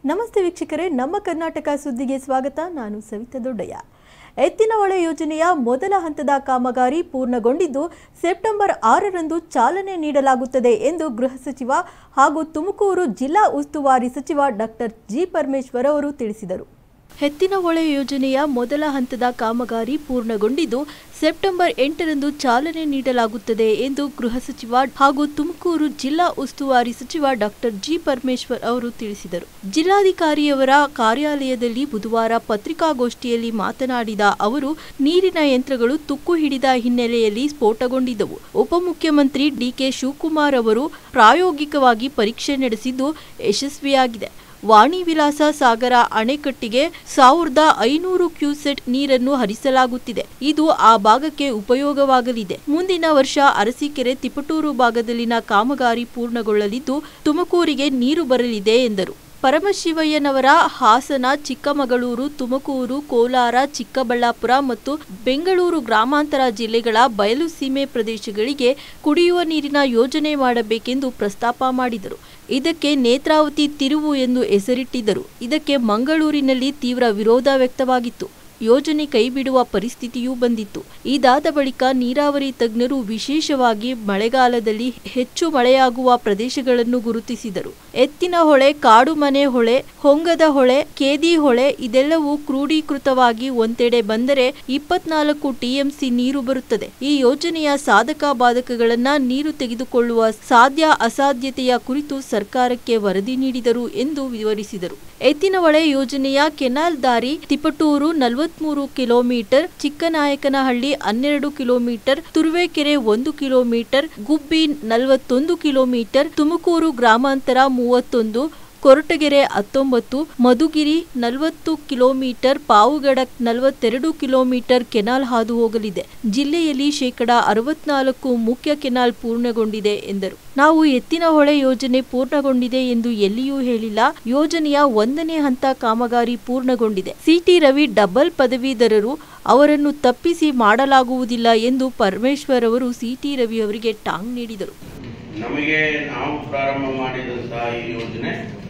ನಮಸ್ತೆ ವೀಕ್ಷಕರೇ ನಮ್ಮ ಕರ್ನಾಟಕ ಸುದ್ದಿಗೆ ಸ್ವಾಗತ ನಾನು ಸವಿತಾ ದೊಡ್ಡಯ್ಯ ಎತ್ತಿನ ಹೊಳೆ ಯೋಜನೆಯ ಮೊದಲ ಹಂತದ ಕಾಮಗಾರಿ ಪೂರ್ಣಗೊಂಡಿದ್ದು ಸೆಪ್ಟೆಂಬರ್ ಆರರಂದು ಚಾಲನೆ ನೀಡಲಾಗುತ್ತದೆ ಎಂದು ಗೃಹ ಸಚಿವ ಹಾಗೂ ತುಮಕೂರು ಜಿಲ್ಲಾ ಉಸ್ತುವಾರಿ ಸಚಿವ ಡಾಕ್ಟರ್ ಜಿ ಪರಮೇಶ್ವರ್ ಅವರು ತಿಳಿಸಿದರು ಎತ್ತಿನಹೊಳೆ ಯೋಜನೆಯ ಮೊದಲ ಹಂತದ ಕಾಮಗಾರಿ ಪೂರ್ಣಗೊಂಡಿದ್ದು ಸೆಪ್ಟೆಂಬರ್ ಎಂಟರಂದು ಚಾಲನೆ ನೀಡಲಾಗುತ್ತದೆ ಎಂದು ಗೃಹ ಸಚಿವ ಹಾಗೂ ತುಮಕೂರು ಜಿಲ್ಲಾ ಉಸ್ತುವಾರಿ ಸಚಿವ ಡಾಕ್ಟರ್ ಜಿ ಪರಮೇಶ್ವರ್ ಅವರು ತಿಳಿಸಿದರು ಜಿಲ್ಲಾಧಿಕಾರಿಯವರ ಕಾರ್ಯಾಲಯದಲ್ಲಿ ಬುಧವಾರ ಪತ್ರಿಕಾಗೋಷ್ಠಿಯಲ್ಲಿ ಮಾತನಾಡಿದ ಅವರು ನೀರಿನ ಯಂತ್ರಗಳು ತುಕ್ಕು ಹಿಡಿದ ಹಿನ್ನೆಲೆಯಲ್ಲಿ ಸ್ಫೋಟಗೊಂಡಿದ್ದವು ಉಪಮುಖ್ಯಮಂತ್ರಿ ಡಿಕೆ ಶಿವಕುಮಾರ್ ಅವರು ಪ್ರಾಯೋಗಿಕವಾಗಿ ಪರೀಕ್ಷೆ ನಡೆಸಿದ್ದು ಯಶಸ್ವಿಯಾಗಿದೆ ವಾಣಿ ವಿಲಾಸ ಸಾಗರ ಅಣೆಕಟ್ಟಿಗೆ ಸಾವಿರದ ಐನೂರು ಕ್ಯೂಸೆಟ್ ನೀರನ್ನು ಹರಿಸಲಾಗುತ್ತಿದೆ ಇದು ಆ ಭಾಗಕ್ಕೆ ಉಪಯೋಗವಾಗಲಿದೆ ಮುಂದಿನ ವರ್ಷ ಅರಸೀಕೆರೆ ತಿಪಟೂರು ಭಾಗದಲ್ಲಿನ ಕಾಮಗಾರಿ ಪೂರ್ಣಗೊಳ್ಳಲಿದ್ದು ತುಮಕೂರಿಗೆ ನೀರು ಬರಲಿದೆ ಎಂದರು ಪರಮಶಿವಯ್ಯನವರ ಹಾಸನ ಚಿಕ್ಕಮಗಳೂರು ತುಮಕೂರು ಕೋಲಾರ ಚಿಕ್ಕಬಳ್ಳಾಪುರ ಮತ್ತು ಬೆಂಗಳೂರು ಗ್ರಾಮಾಂತರ ಜಿಲ್ಲೆಗಳ ಬಯಲು ಸೀಮೆ ಪ್ರದೇಶಗಳಿಗೆ ಕುಡಿಯುವ ನೀರಿನ ಯೋಜನೆ ಮಾಡಬೇಕೆಂದು ಪ್ರಸ್ತಾಪ ಮಾಡಿದರು ಇದಕ್ಕೆ ನೇತ್ರಾವತಿ ತಿರುವು ಎಂದು ಹೆಸರಿಟ್ಟಿದ್ದರು ಇದಕ್ಕೆ ಮಂಗಳೂರಿನಲ್ಲಿ ತೀವ್ರ ವಿರೋಧ ವ್ಯಕ್ತವಾಗಿತ್ತು ಯೋಜನೆ ಕೈಬಿಡುವ ಪರಿಸ್ಥಿತಿಯೂ ಬಂದಿತ್ತು ಇದಾದ ಬಳಿಕ ನೀರಾವರಿ ತಜ್ಞರು ವಿಶೇಷವಾಗಿ ಮಳೆಗಾಲದಲ್ಲಿ ಹೆಚ್ಚು ಮಳೆಯಾಗುವ ಪ್ರದೇಶಗಳನ್ನು ಗುರುತಿಸಿದರು ಎತ್ತಿನ ಹೊಳೆ ಕಾಡುಮನೆ ಹೊಳೆ ಹೊಂಗದ ಹೊಳೆ ಕೇದಿ ಹೊಳೆ ಇದೆಲ್ಲವೂ ಕ್ರೋಢೀಕೃತವಾಗಿ ಒಂದೆಡೆ ಬಂದರೆ ಇಪ್ಪತ್ನಾಲ್ಕು ಟಿಎಂಸಿ ನೀರು ಬರುತ್ತದೆ ಈ ಯೋಜನೆಯ ಸಾಧಕ ಬಾಧಕಗಳನ್ನ ನೀರು ತೆಗೆದುಕೊಳ್ಳುವ ಸಾಧ್ಯ ಅಸಾಧ್ಯತೆಯ ಕುರಿತು ಸರ್ಕಾರಕ್ಕೆ ವರದಿ ನೀಡಿದರು ಎಂದು ವಿವರಿಸಿದರು ಎತ್ತಿನಹೊಳೆ ಯೋಜನೆಯ ಕೆನಾಲ್ ದಾರಿ ತಿಪಟೂರು ನಲವತ್ಮೂರು ಕಿಲೋಮೀಟರ್ ಚಿಕ್ಕನಾಯಕನಹಳ್ಳಿ ಹನ್ನೆರಡು ಕಿಲೋಮೀಟರ್ ತುರುವೇಕೆರೆ ಒಂದು ಕಿಲೋಮೀಟರ್ ಗುಬ್ಬಿ ನಲವತ್ತೊಂದು ಕಿಲೋಮೀಟರ್ ತುಮಕೂರು ಗ್ರಾಮಾಂತರ ಮೂವತ್ತೊಂದು ಕೊರಟಗೆರೆ ಹತ್ತೊಂಬತ್ತು ಮಧುಗಿರಿ ನಲವತ್ತು ಕಿಲೋಮೀಟರ್ ಪಾವುಗಡ ನಲವತ್ತೆರಡು ಕಿಲೋಮೀಟರ್ ಕೆನಾಲ್ ಹಾದು ಹೋಗಲಿದೆ ಜಿಲ್ಲೆಯಲ್ಲಿ ಶೇಕಡ ಅರವತ್ನಾಲ್ಕು ಮುಖ್ಯ ಕೆನಾಲ್ ಪೂರ್ಣಗೊಂಡಿದೆ ಎಂದರು ನಾವು ಎತ್ತಿನ ಹೊಳೆ ಯೋಜನೆ ಪೂರ್ಣಗೊಂಡಿದೆ ಎಂದು ಎಲ್ಲಿಯೂ ಹೇಳಿಲ್ಲ ಯೋಜನೆಯ ಒಂದನೇ ಹಂತ ಕಾಮಗಾರಿ ಪೂರ್ಣಗೊಂಡಿದೆ ಸಿಟಿ ರವಿ ಡಬಲ್ ಪದವೀಧರರು ಅವರನ್ನು ತಪ್ಪಿಸಿ ಮಾಡಲಾಗುವುದಿಲ್ಲ ಎಂದು ಪರಮೇಶ್ವರ್ ಅವರು ಸಿಟಿ ರವಿ ಅವರಿಗೆ ಟಾಂಗ್ ನೀಡಿದರು ನಮಗೆ ನಾವು ಪ್ರಾರಂಭ ಮಾಡಿದಂತಹ ಈ ಯೋಜನೆ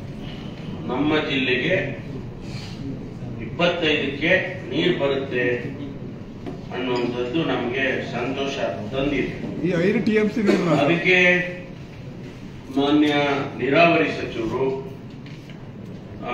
ನಮ್ಮ ಜಿಲ್ಲೆಗೆ ಇಪ್ಪತ್ತೈದಕ್ಕೆ ನೀರು ಬರುತ್ತೆ ಅನ್ನುವಂಥದ್ದು ನಮಗೆ ಸಂತೋಷ ತಂದಿದೆ ಈ ಐದು ಟಿ ಎಂ ಸಿ ನೀರು ಅದಕ್ಕೆ ಮಾನ್ಯ ನೀರಾವರಿ ಸಚಿವರು ಆ,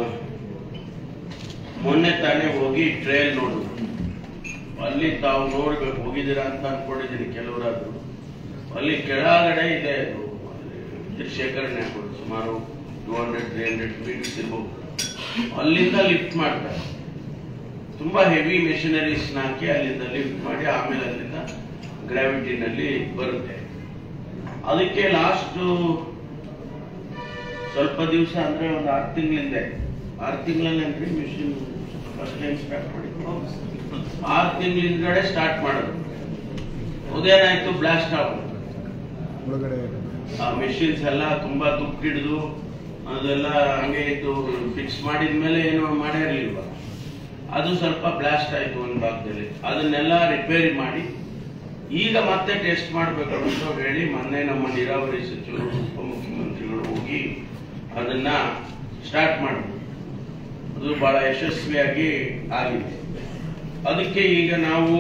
ಮೊನ್ನೆ ತಾನೇ ಹೋಗಿ ಟ್ರಯಲ್ ನೋಡಿದ್ರು ಅಲ್ಲಿ ತಾವು ನೋಡ್ಬೇಕು ಹೋಗಿದ್ದೀರಾ ಅಂತ ಅನ್ಕೊಂಡಿದ್ದೀನಿ ಕೆಲವರಾದ್ರು ಅಲ್ಲಿ ಕೆಳಗಡೆ ಇದೆ ಅದು. ನೀರ್ ಶೇಖರಣೆ ಆಗೋದು ಸುಮಾರು two hundred three hundred metres ಇರ್ಬೋದು ಅಲ್ಲಿಂದ ಲಿಫ್ಟ್ ಮಾಡ್ತಾರೆ ತುಂಬಾ ಹೆವಿ ಮೆಷಿನರೀಸ್ ಹಾಕಿ ಅಲ್ಲಿಂದ ಲಿಫ್ಟ್ ಮಾಡಿ ಆಮೇಲೆ ಅಲ್ಲಿಂದ ಗ್ರಾವಿಟಿನಲ್ಲಿ ಬರುತ್ತೆ ಅದಕ್ಕೆ ಲಾಸ್ಟ್ ಸ್ವಲ್ಪ ದಿವಸ ಅಂದ್ರೆ ಒಂದು ಆರು ತಿಂಗಳಿಂದ ಆರು ತಿಂಗಳಲ್ಲಿ ಅಂದ್ರೆ ಮಿಷಿನ್ ಫಸ್ಟ್ ಟೈಮ್ ಸ್ಟಾರ್ಟ್ ಮಾಡಿ ಆರು ತಿಂಗಳಿಂದಗಡೆ ಸ್ಟಾರ್ಟ್ ಮಾಡೋದು ಅದೇನಾಯ್ತು ಬ್ಲಾಸ್ಟ್ ಆಗೋದು ಒಳಗಡೆ ಆ ಮೆಷಿನ್ಸ್ ಎಲ್ಲ ತುಂಬಾ ತುಕ್ಕಿಡಿದು ಅದೆಲ್ಲ ಹಂಗೆ ಇದ್ದು ಫಿಕ್ಸ್ ಮಾಡಿದ್ಮೇಲೆ ಏನು ಮಾಡಿರ್ಲಿಲ್ವ ಅದು ಸ್ವಲ್ಪ ಬ್ಲಾಸ್ಟ್ ಆಯ್ತು ಒಂದು ಭಾಗದಲ್ಲಿ ಅದನ್ನೆಲ್ಲ ರಿಪೇರಿ ಮಾಡಿ ಈಗ ಮತ್ತೆ ಟೆಸ್ಟ್ ಮಾಡಬೇಕು ಅಂತ ಹೇಳಿ ಮೊನ್ನೆ ನಮ್ಮ ನೀರಾವರಿ ಸಚಿವರು ಉಪಮುಖ್ಯಮಂತ್ರಿಗಳು ಹೋಗಿ ಅದನ್ನ ಸ್ಟಾರ್ಟ್ ಮಾಡಿದ್ರು ಅದು ಬಹಳ ಯಶಸ್ವಿಯಾಗಿ ಆಗಿದೆ ಅದಕ್ಕೆ ಈಗ ನಾವು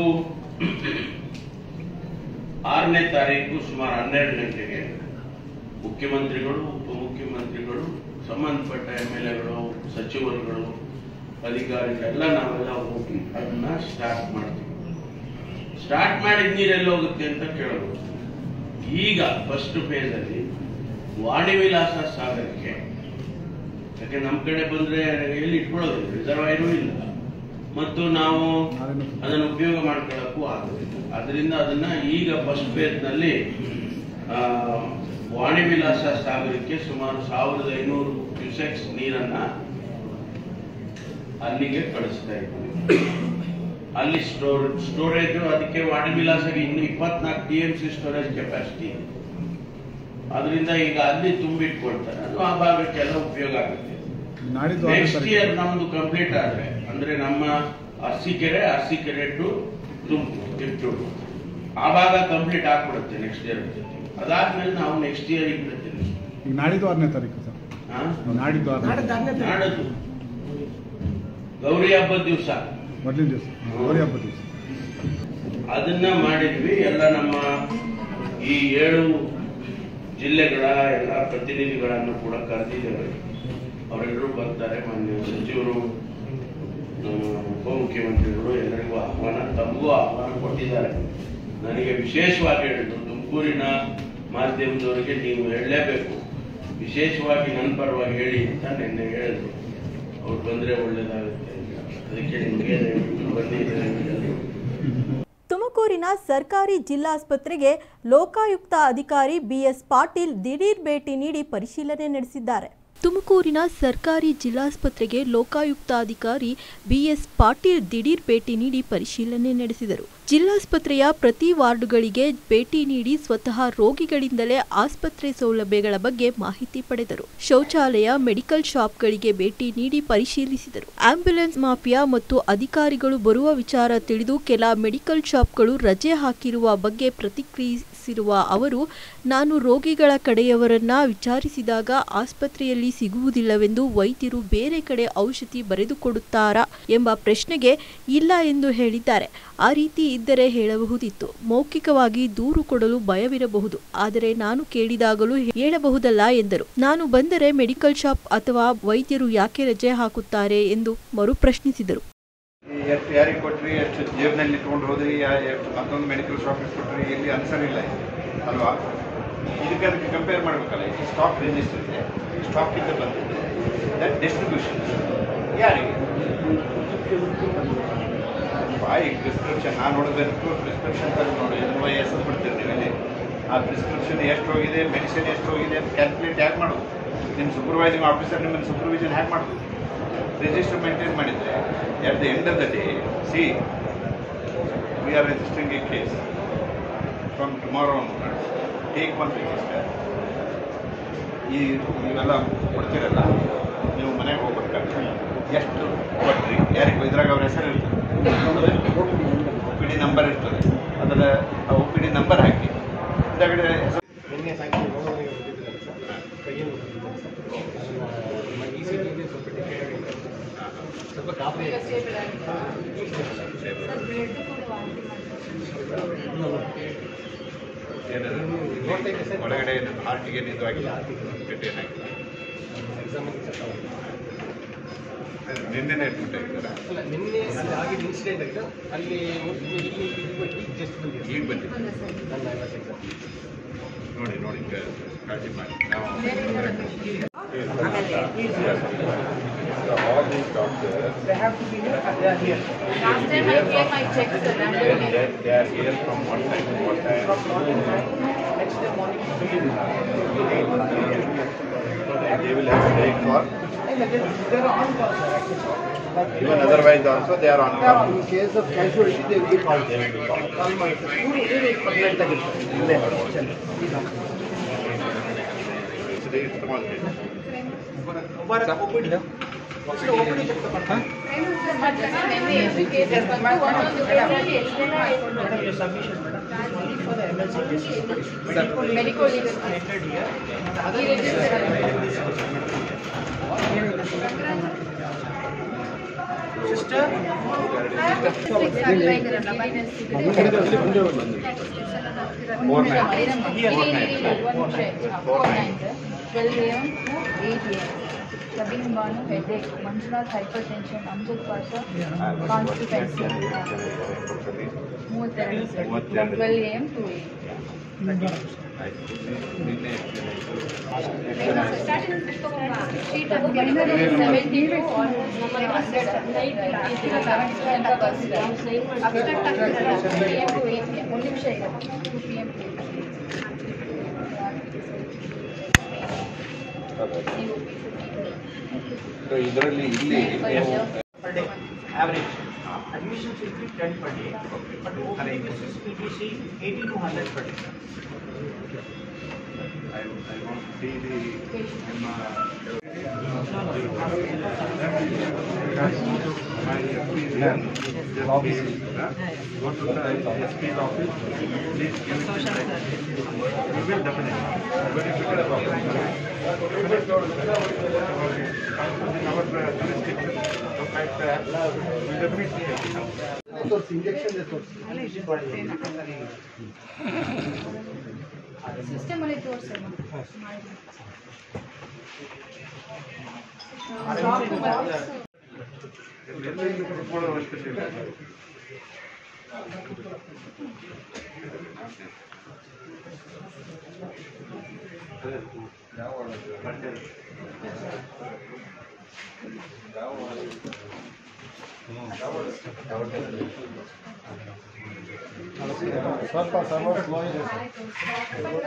ಆರನೇ ತಾರೀಕು ಸುಮಾರು ಹನ್ನೆರಡು ಗಂಟೆಗೆ ಮುಖ್ಯಮಂತ್ರಿಗಳು ಉಪಮುಖ್ಯಮಂತ್ರಿಗಳು ಸಂಬಂಧಪಟ್ಟ ಎಂ ಎಲ್ ಎಗಳು ಸಚಿವರುಗಳು ಅಧಿಕಾರಿಗಳೆಲ್ಲ ನಾವೆಲ್ಲ ಹೋಗಿ ಅದನ್ನ ಸ್ಟಾರ್ಟ್ ಮಾಡ್ತೀವಿ ಸ್ಟಾರ್ಟ್ ಮಾಡಿದ ನೀರೆಲ್ಲ ಹೋಗುತ್ತೆ ಅಂತ ಕೇಳಬಹುದು ಈಗ ಫಸ್ಟ್ ಫೇಸ್ ಅಲ್ಲಿ ವಾಣಿ ವಿಲಾಸ ಸಾಗರಕ್ಕೆ ಯಾಕೆ ನಮ್ ಕಡೆ ಬಂದ್ರೆ ಎಲ್ಲಿ ಇಟ್ಕೊಳ್ಳೋದಿಲ್ಲ ರಿಸರ್ವಾಯರು ಇಲ್ಲ ಮತ್ತು ನಾವು ಅದನ್ನು ಉಪಯೋಗ ಮಾಡ್ಕೊಳ್ಳಕ್ಕೂ ಆಗೋದಿಲ್ಲ ಅದರಿಂದ ಅದನ್ನ ಈಗ ಫಸ್ಟ್ ಫೇಸ್ ನಲ್ಲಿ ಆ, ವಾಣಿ ವಿಲಾಸ ಸಾಗರಕ್ಕೆ ಸುಮಾರು ಸಾವಿರದ ಐನೂರು ಕ್ಯೂಸೆಕ್ಸ್ ನೀರನ್ನ ಅಲ್ಲಿಗೆ ಕಳಿಸ್ತಾ ಇದ್ದೀವಿ ಅಲ್ಲಿ ಸ್ಟೋರ್ ಸ್ಟೋರೇಜ್ ಅದಕ್ಕೆ ವಾಣಿ ವಿಲಾಸಗೆ ಇನ್ನು ಇಪ್ಪತ್ನಾಲ್ಕು T M C storage capacity ಇದೆ ಅದರಿಂದ ಈಗ ಅಲ್ಲಿ ತುಂಬಿಟ್ಕೊಳ್ತಾರೆ ಅದು ಆ ಭಾಗಕ್ಕೆಲ್ಲ ಉಪಯೋಗ ಆಗುತ್ತೆ ನಾಡಿದ್ದು ಆರನೇ ನೆಕ್ಸ್ಟ್ ತಾರೀಕು ಇಯರ್ ನಮ್ದು ಕಂಪ್ಲೀಟ್ ಆದ್ರೆ ಅಂದ್ರೆ ನಮ್ಮ ಅರಸೀಕೆರೆ ಅರಸೀಕೆರೆ ಟು ತುಮಕೂರು ತಿಪ್ಟೂರು ಆ ಭಾಗ ಕಂಪ್ಲೀಟ್ ಆಗ್ಬಿಡುತ್ತೆ ನೆಕ್ಸ್ಟ್ ಇಯರ್ ಅದಾದ್ಮೇಲೆ ನಾವು ನೆಕ್ಸ್ಟ್ ಇಯರ್ ಬಿಡ್ತೀವಿ ಈಗ ನಾಡಿದ್ದು ಆರನೇ ತಾರೀಕು ಸರ್ ಆ? ಹಾ? ನಾಡಿದ್ದು ಆದ್ಮೇಲೆ. ನಾಡದ್ದು ಗೌರಿ ಹಬ್ಬದ ದಿವಸ ಮೊದಲಿನ ದಿವಸ ಗೌರಿ ಹಬ್ಬದ ದಿವಸ ಅದನ್ನ ಮಾಡಿದ್ವಿ ಎಲ್ಲ ನಮ್ಮ ಈ ಏಳು ಜಿಲ್ಲೆಗಳ ಎಲ್ಲ ಪ್ರತಿನಿಧಿಗಳನ್ನು ಕೂಡ ಕರೆದಿದ್ದೇವೆ ಅವರೆಲ್ಲರೂ ಬರ್ತಾರೆ ಮಾನ್ಯ ಸಚಿವರು ನಮ್ಮ ಉಪಮುಖ್ಯಮಂತ್ರಿಗಳು ಎಲ್ಲರಿಗೂ ಆಹ್ವಾನ ತಮಗೂ ಆಹ್ವಾನ ಕೊಟ್ಟಿದ್ದಾರೆ ನನಗೆ ವಿಶೇಷವಾಗಿ ಹೇಳಿದ್ರು ತುಮಕೂರಿನ ಮಾಧ್ಯಮದವರಿಗೆ ನೀವು ಹೇಳಲೇಬೇಕು ವಿಶೇಷವಾಗಿ ನನ್ನ ಪರವಾಗಿ ಹೇಳಿ ಅಂತ ನಿನ್ನೆ ಹೇಳಿದ್ರು ಅವ್ರು ಬಂದ್ರೆ ಒಳ್ಳೇದಾಗುತ್ತೆ ಅಂತ. ಅದಕ್ಕೆ ನಿಮಗೆ ದಯವಿಟ್ಟು ಬಂದಿದ್ದಾರೆ ಎಲ್ಲರೂ. ತುಮಕೂರಿನ ಸರ್ಕಾರಿ ಜಿಲ್ಲಾಸ್ಪತ್ರೆಗೆ ಲೋಕಾಯುಕ್ತ ಅಧಿಕಾರಿ ಬಿಎಸ್ ಪಾಟೀಲ್ ದಿಢೀರ್ ಭೇಟಿ ನೀಡಿ ಪರಿಶೀಲನೆ ನಡೆಸಿದ್ದಾರೆ ತುಮಕೂರಿನ ಸರ್ಕಾರಿ ಜಿಲ್ಲಾಸ್ಪತ್ರೆಗೆ ಲೋಕಾಯುಕ್ತ ಅಧಿಕಾರಿ ಬಿಎಸ್ ಪಾಟೀಲ್ ದಿಢೀರ್ ಭೇಟಿ ನೀಡಿ ಪರಿಶೀಲನೆ ನಡೆಸಿದರು ಜಿಲ್ಲಾಸ್ಪತ್ರೆಯ ಪ್ರತಿ ವಾರ್ಡುಗಳಿಗೆ ಭೇಟಿ ನೀಡಿ ಸ್ವತಃ ರೋಗಿಗಳಿಂದಲೇ ಆಸ್ಪತ್ರೆ ಸೌಲಭ್ಯಗಳ ಬಗ್ಗೆ ಮಾಹಿತಿ ಪಡೆದರು ಶೌಚಾಲಯ ಮೆಡಿಕಲ್ ಶಾಪ್ಗಳಿಗೆ ಭೇಟಿ ನೀಡಿ ಪರಿಶೀಲಿಸಿದರು ಆಂಬ್ಯುಲೆನ್ಸ್ ಮಾಫಿಯಾ ಮತ್ತು ಅಧಿಕಾರಿಗಳು ಬರುವ ವಿಚಾರ ತಿಳಿದು ಕೆಲ ಮೆಡಿಕಲ್ ಶಾಪ್ಗಳು ರಜೆ ಹಾಕಿರುವ ಬಗ್ಗೆ ಪ್ರತಿಕ್ರಿಯಿಸಿರುವ ಅವರು ನಾನು ರೋಗಿಗಳ ಕಡೆಯವರನ್ನ ವಿಚಾರಿಸಿದಾಗ ಆಸ್ಪತ್ರೆಯಲ್ಲಿ ಸಿಗುವುದಿಲ್ಲವೆಂದು ವೈದ್ಯರು ಬೇರೆ ಕಡೆ ಔಷಧಿ ಬರೆದುಕೊಡುತ್ತಾರಾ ಎಂಬ ಪ್ರಶ್ನೆಗೆ ಇಲ್ಲ ಎಂದು ಹೇಳಿದ್ದಾರೆ ಆ ರೀತಿ ಇದ್ದರೆ ಹೇಳಬಹುದಿತ್ತು ಮೌಖಿಕವಾಗಿ ದೂರು ಕೊಡಲು ಭಯವಿರಬಹುದು ಆದರೆ ನಾನು ಕೇಳಿದಾಗಲೂ ಹೇಳಬಹುದಲ್ಲ ಎಂದರು ನಾನು ಬಂದರೆ ಮೆಡಿಕಲ್ ಶಾಪ್ ಅಥವಾ ವೈದ್ಯರು ಯಾಕೆ ರಜೆ ಹಾಕುತ್ತಾರೆ ಎಂದು ಮರುಪ್ರಶ್ನಿಸಿದರು ಎಷ್ಟು ಯಾರಿಗೆ ಕೊಟ್ರಿ ಎಷ್ಟು ಜೇಬ್ನಲ್ಲಿ ಇಟ್ಕೊಂಡು ಹೋದ್ರಿ ಯಾ- ಎಷ್ಟು ಮತ್ತೊಂದು ಮೆಡಿಕಲ್ ಶಾಪಿಗೆ ಕೊಟ್ರಿ ಇಲ್ಲಿ ಆನ್ಸರ್ ಇಲ್ಲ ಇದು. ಅಲ್ವಾ ಇದಕ್ಕೆ ಅದಕ್ಕೆ ಕಂಪೇರ್ ಮಾಡಬೇಕಲ್ಲ ಈ ಸ್ಟಾಕ್ ರಿಜಿಸ್ಟರ್ ಇದೆ ಸ್ಟಾಕಿಂದ ಬಂದಿದೆ ದಟ್ ಡಿಸ್ಟ್ರಿಬ್ಯೂಷನ್ ಯಾರಿಗೆ ಬಾಯಿ ಪ್ರಿಸ್ಕ್ರಿಪ್ಷನ್ ನಾನು ನೋಡಬೇಕು ಪ್ರಿಸ್ಕ್ರಿಪ್ಷನ್ ತಂದು ನೋಡಿ ಎನ್ ವೈ ಎಸ್ ಬಿಡ್ತೀರಿ ನೀವು ಇಲ್ಲಿ ಆ ಪ್ರಿಸ್ಕ್ರಿಪ್ಷನ್ ಎಷ್ಟು ಹೋಗಿದೆ ಮೆಡಿಸಿನ್ ಎಷ್ಟು ಹೋಗಿದೆ ಅಂತ ಕ್ಯಾಲ್ಕುಲೇಟ್ ಯಾಕೆ ಮಾಡೋದು ನಿಮ್ಮ ಸೂಪರ್ವೈಸಿಂಗ್ ಆಫೀಸರ್ ನಿಮ್ಮನ್ನು ಸೂಪರ್ವಿಷನ್ ಹ್ಯಾಕ್ ಮಾಡೋದು ರಿಜಿಸ್ಟರ್ ಮೇಂಟೈನ್ ಮಾಡಿದರೆ at the end of the day C V R registering a case from tomorrow take one register ಈ ಇವೆಲ್ಲ ಕೊಡ್ತೀರಲ್ಲ ನೀವು ಮನೆಗೆ ಹೋಗ್ಬೇಕಾದ್ರೆ ಎಷ್ಟು ಕೊಟ್ರಿ ಯಾರಿಗೆ ಇದ್ರಾಗ ಅವ್ರ ಹೆಸರು ಇರ್ತದೆ ಒ ಪಿ ಡಿ ನಂಬರ್ ಇರ್ತದೆ ಅದರ ಆ ಒ ಪಿ ಡಿ ನಂಬರ್ ಹಾಕಿ ಹಿಂದಗಡೆ ಹೆಸರು ನಿನ್ನೆ ಸಾಯಂಕಾಲ ನೋಡೋರಿಗೆ ಬಂದಿದ್ದಾರೆ ಸರ್ ಕೈಯಲ್ಲಿ ಬಂದಿದ್ದಾರೆ ಸರ್ ನಮ್ಮ ಇ ಸಿ ಟಿಗೆ ಸ್ವಲ್ಪ ಡಿಕೆ ಆಗಿದೆ ಸ್ವಲ್ಪ ಕಾಪಿ ನೋಡ್ತಾ ಇದ್ದೆ ಸರ್ ಒಳಗಡೆ ಹಾರ್ಟಿಗೆ ಇದು ಆಗಿಲ್ಲ ಗಟ್ಟಿ ಏನಾಗಿಲ್ಲ ಎಕ್ಸಾಮಿಗೆ ಸರ್ ನಿನ್ನೆನೇ ಅಡ್ಮಿಟ್ ಆಗಿದ್ದಾರೆ ಅಲ್ಲ ನಿನ್ನೆ ಅಲ್ಲಿ ಆಗಿದ್ದು ಇನ್ಸಿಡೆಂಟ್ ಆಗಿದೆ ಅಲ್ಲಿ ಇಲ್ಲಿ ಇಲ್ಲಿ ಜಸ್ಟ್ ಬಂದಿದೆ ಈಗ ಬಂದಿದೆ ನನ್ನ ಐವತ್ತು ಎಕ್ಸಾಮ್ ನೋಡಿ ನೋಡಿ ಕ- ಕಾಳಜಿ ಮಾಡಿ ನಾವು all these doctors They have to be here. They are here. Last time I came, I checked the they, randomly. they, they are here from what time to what time From morning nine, next day morning three. they will have to take for And they they are on call, sir, actually. Like, even otherwise also they are on they are call. on- In case of casualty, they will be called. They will be called. Call ಮಾಡ್ತಾರೆ. ಇವ್ರು ಇವ್ರು complaint ಆಗಿರ್ತಾರೆ ಇಲ್ಲೇ ಚೆನ್ನೈ. ಈ doctor. Today is tomorrow. ಒಬ್ಬರ OPD. First OPD check ಮಾಡ್ತಾರೆ. But ನಿನ್ನೆ every case is ಬಂದು ಒಂದೊಂದು case ಅಲ್ಲಿ ಎಷ್ಟೆಲ್ಲ Madam, ಹೇಳ್ಕೊಂಡು your submission, madam. This is only for the emergency cases. Medical legal Medical is legal. stated here. The other ಈ one is- register Sister, Clubbing Banu headache, Manjunath hypertension, Amjad Pasha constipation, ಮೂವತ್ತೆರಡು sir ಮೂವತ್ತೆರಡು. Twelve A M to A ಆಯ್ತು. ನಿನ್ನೆ sheet ಅದು seventy to almost ಒಂದು ನಿಮಿಷ ಇದೆ to P M So ಇದರಲ್ಲಿ ಇಲ್ಲಿ ನೀವು per day, average. Admissions will be ten per day, but OPD cases will be see eighty to hundred per day. I I want to see the ನಿಮ್ಮ My FP is just office. Go to the SP's office. Please give it to me. will definitely. Benefit of our jurisdiction, in fact, uh, will definitely help. System ಅಲ್ಲಿ ತೋರಿಸಲ್ಲ ಎಲ್ಲರಿಗೂ ಕೊಡೋ ಅವಶ್ಯಕತೆ ಇಲ್ಲ. ಸ್ವಲ್ಪ server slow ಇದೆ sir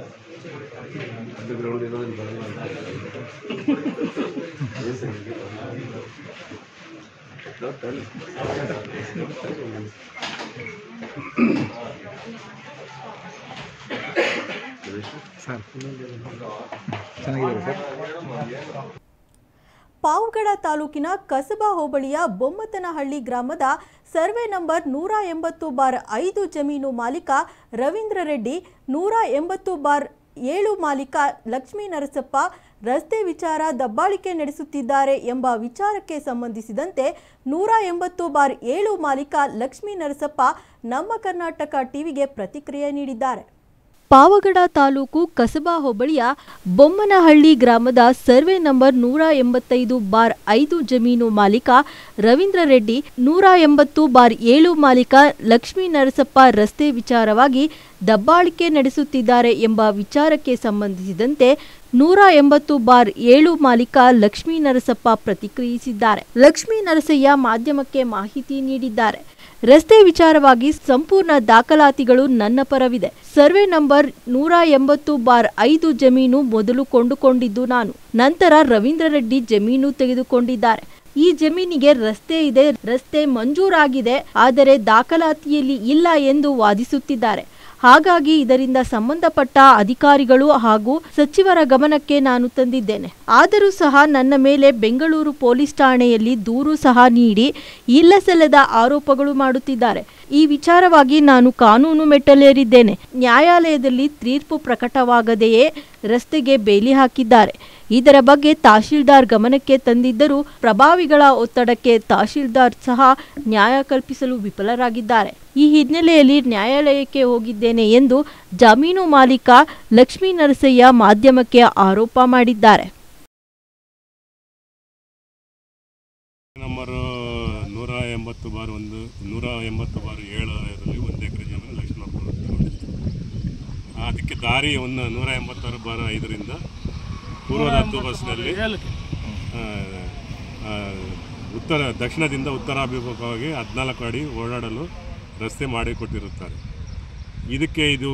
ಚೆನ್ನಾಗಿದೆ sir Pavagada ತಾಲೂಕಿನ ಕಸಬಾ ಹೋಬಳಿಯ ಬೊಮ್ಮತನಹಳ್ಳಿ ಗ್ರಾಮದ ಸರ್ವೆ ನಂಬರ್ ನೂರ ಎಂಬತ್ತು ಬಾರ್ ಐದು ಜಮೀನು ಮಾಲೀಕ ರವೀಂದ್ರ ರೆಡ್ಡಿ ನೂರ ಎಂಬತ್ತು ಬಾರ್ ಏಳು ಮಾಲೀಕ ಲಕ್ಷ್ಮೀ ನರಸಪ್ಪ ರಸ್ತೆ ವಿಚಾರ ದಬ್ಬಾಳಿಕೆ ನಡೆಸುತ್ತಿದ್ದಾರೆ ಎಂಬ ವಿಚಾರಕ್ಕೆ ಸಂಬಂಧಿಸಿದಂತೆ ನೂರ ಎಂಬತ್ತು ಬಾರ್ ಏಳು ಮಾಲೀಕ ಲಕ್ಷ್ಮೀ ನರಸಪ್ಪ ನಮ್ಮ ಕರ್ನಾಟಕ ಟಿವಿಗೆ ಪ್ರತಿಕ್ರಿಯೆ ನೀಡಿದ್ದಾರೆ ಪಾವಗಡ ತಾಲೂಕು ಕಸಬಾ ಹೋಬಳಿಯ ಬೊಮ್ಮನಹಳ್ಳಿ ಗ್ರಾಮದ ಸರ್ವೆ ನಂಬರ್ ನೂರ ಎಂಬತ್ತೈದು ಬಾರ್ ಐದು ಜಮೀನು ಮಾಲೀಕ ರವೀಂದ್ರ ರೆಡ್ಡಿ ನೂರ ಎಂಬತ್ತು ಬಾರ್ ಏಳು ಮಾಲೀಕ ಲಕ್ಷ್ಮೀ ನರಸಪ್ಪ ರಸ್ತೆ ವಿಚಾರವಾಗಿ ದಬ್ಬಾಳಿಕೆ ನಡೆಸುತ್ತಿದ್ದಾರೆ ಎಂಬ ವಿಚಾರಕ್ಕೆ ಸಂಬಂಧಿಸಿದಂತೆ ನೂರ ಎಂಬತ್ತು ಬಾರ್ ಏಳು ಮಾಲೀಕ ಲಕ್ಷ್ಮೀ ನರಸಪ್ಪ ಪ್ರತಿಕ್ರಿಯಿಸಿದ್ದಾರೆ ಲಕ್ಷ್ಮೀ ನರಸಯ್ಯ ಮಾಧ್ಯಮಕ್ಕೆ ಮಾಹಿತಿ ನೀಡಿದ್ದಾರೆ ರಸ್ತೆ ವಿಚಾರವಾಗಿ ಸಂಪೂರ್ಣ ದಾಖಲಾತಿಗಳು ನನ್ನ ಪರವಿದೆ ಸರ್ವೆ ನಂಬರ್ ನೂರ ಎಂಬತ್ತು ಬಾರ್ ಐದು ಜಮೀನು ಮೊದಲು ಕೊಂಡುಕೊಂಡಿದ್ದು ನಾನು ನಂತರ ರವೀಂದ್ರ ರೆಡ್ಡಿ ಜಮೀನು ತೆಗೆದುಕೊಂಡಿದ್ದಾರೆ ಈ ಜಮೀನಿಗೆ ರಸ್ತೆ ಇದೆ ರಸ್ತೆ ಮಂಜೂರಾಗಿದೆ ಆದರೆ ದಾಖಲಾತಿಯಲ್ಲಿ ಇಲ್ಲ ಎಂದು ವಾದಿಸುತ್ತಿದ್ದಾರೆ ಹಾಗಾಗಿ ಇದರಿಂದ ಸಂಬಂಧಪಟ್ಟ ಅಧಿಕಾರಿಗಳು ಹಾಗೂ ಸಚಿವರ ಗಮನಕ್ಕೆ ನಾನು ತಂದಿದ್ದೇನೆ ಆದರೂ ಸಹ ನನ್ನ ಮೇಲೆ ಬೆಂಗಳೂರು ಪೊಲೀಸ್ ಠಾಣೆಯಲ್ಲಿ ದೂರು ಸಹ ನೀಡಿ ಇಲ್ಲಸಲ್ಲದ ಆರೋಪಗಳು ಮಾಡುತ್ತಿದ್ದಾರೆ ಈ ವಿಚಾರವಾಗಿ ನಾನು ಕಾನೂನು ಮೆಟ್ಟಲೇರಿದ್ದೇನೆ ನ್ಯಾಯಾಲಯದಲ್ಲಿ ತೀರ್ಪು ಪ್ರಕಟವಾಗದೆಯೇ ರಸ್ತೆಗೆ ಬೇಲಿ ಹಾಕಿದ್ದಾರೆ ಇದರ ಬಗ್ಗೆ ತಹಶೀಲ್ದಾರ್ ಗಮನಕ್ಕೆ ತಂದಿದ್ದರೂ ಪ್ರಭಾವಿಗಳ ಒತ್ತಡಕ್ಕೆ ತಹಶೀಲ್ದಾರ್ ಸಹ ನ್ಯಾಯ ಕಲ್ಪಿಸಲು ವಿಫಲರಾಗಿದ್ದಾರೆ ಈ ಹಿನ್ನೆಲೆಯಲ್ಲಿ ನ್ಯಾಯಾಲಯಕ್ಕೆ ಹೋಗಿದ್ದೇನೆ ಎಂದು ಜಮೀನು ಮಾಲೀಕ ಲಕ್ಷ್ಮೀ ನರಸಯ್ಯ ಮಾಧ್ಯಮಕ್ಕೆ ಆರೋಪ ಮಾಡಿದ್ದಾರೆ ನಂಬರು ನೂರ ಎಂಬತ್ತು ಬಾರ್ ಒಂದು ನೂರ ಎಂಬತ್ತು ಬಾರ್ ಏಳರಲ್ಲಿ ಒಂದು ಎಕರೆ ಜಮೀನು ಲಕ್ಷ್ಮಣಪ್ಪ ತಗೊಂಡಿತ್ತು ಅದಕ್ಕೆ ದಾರಿ ಒಂದು ನೂರ ಎಂಬತ್ತಾರು ಬಾರ್ ಐದರಿಂದ ಪೂರ್ವದ ಹತ್ತು ಬಸ್ನಲ್ಲಿ ಆ, ಆ, ಉತ್ತರ ದಕ್ಷಿಣದಿಂದ ಉತ್ತರಾಭಿಮುಖವಾಗಿ ಹದಿನಾಲ್ಕು ಅಡಿ ಓಡಾಡಲು ರಸ್ತೆ ಮಾಡಿಕೊಟ್ಟಿರುತ್ತಾರೆ ಇದಕ್ಕೆ ಇದು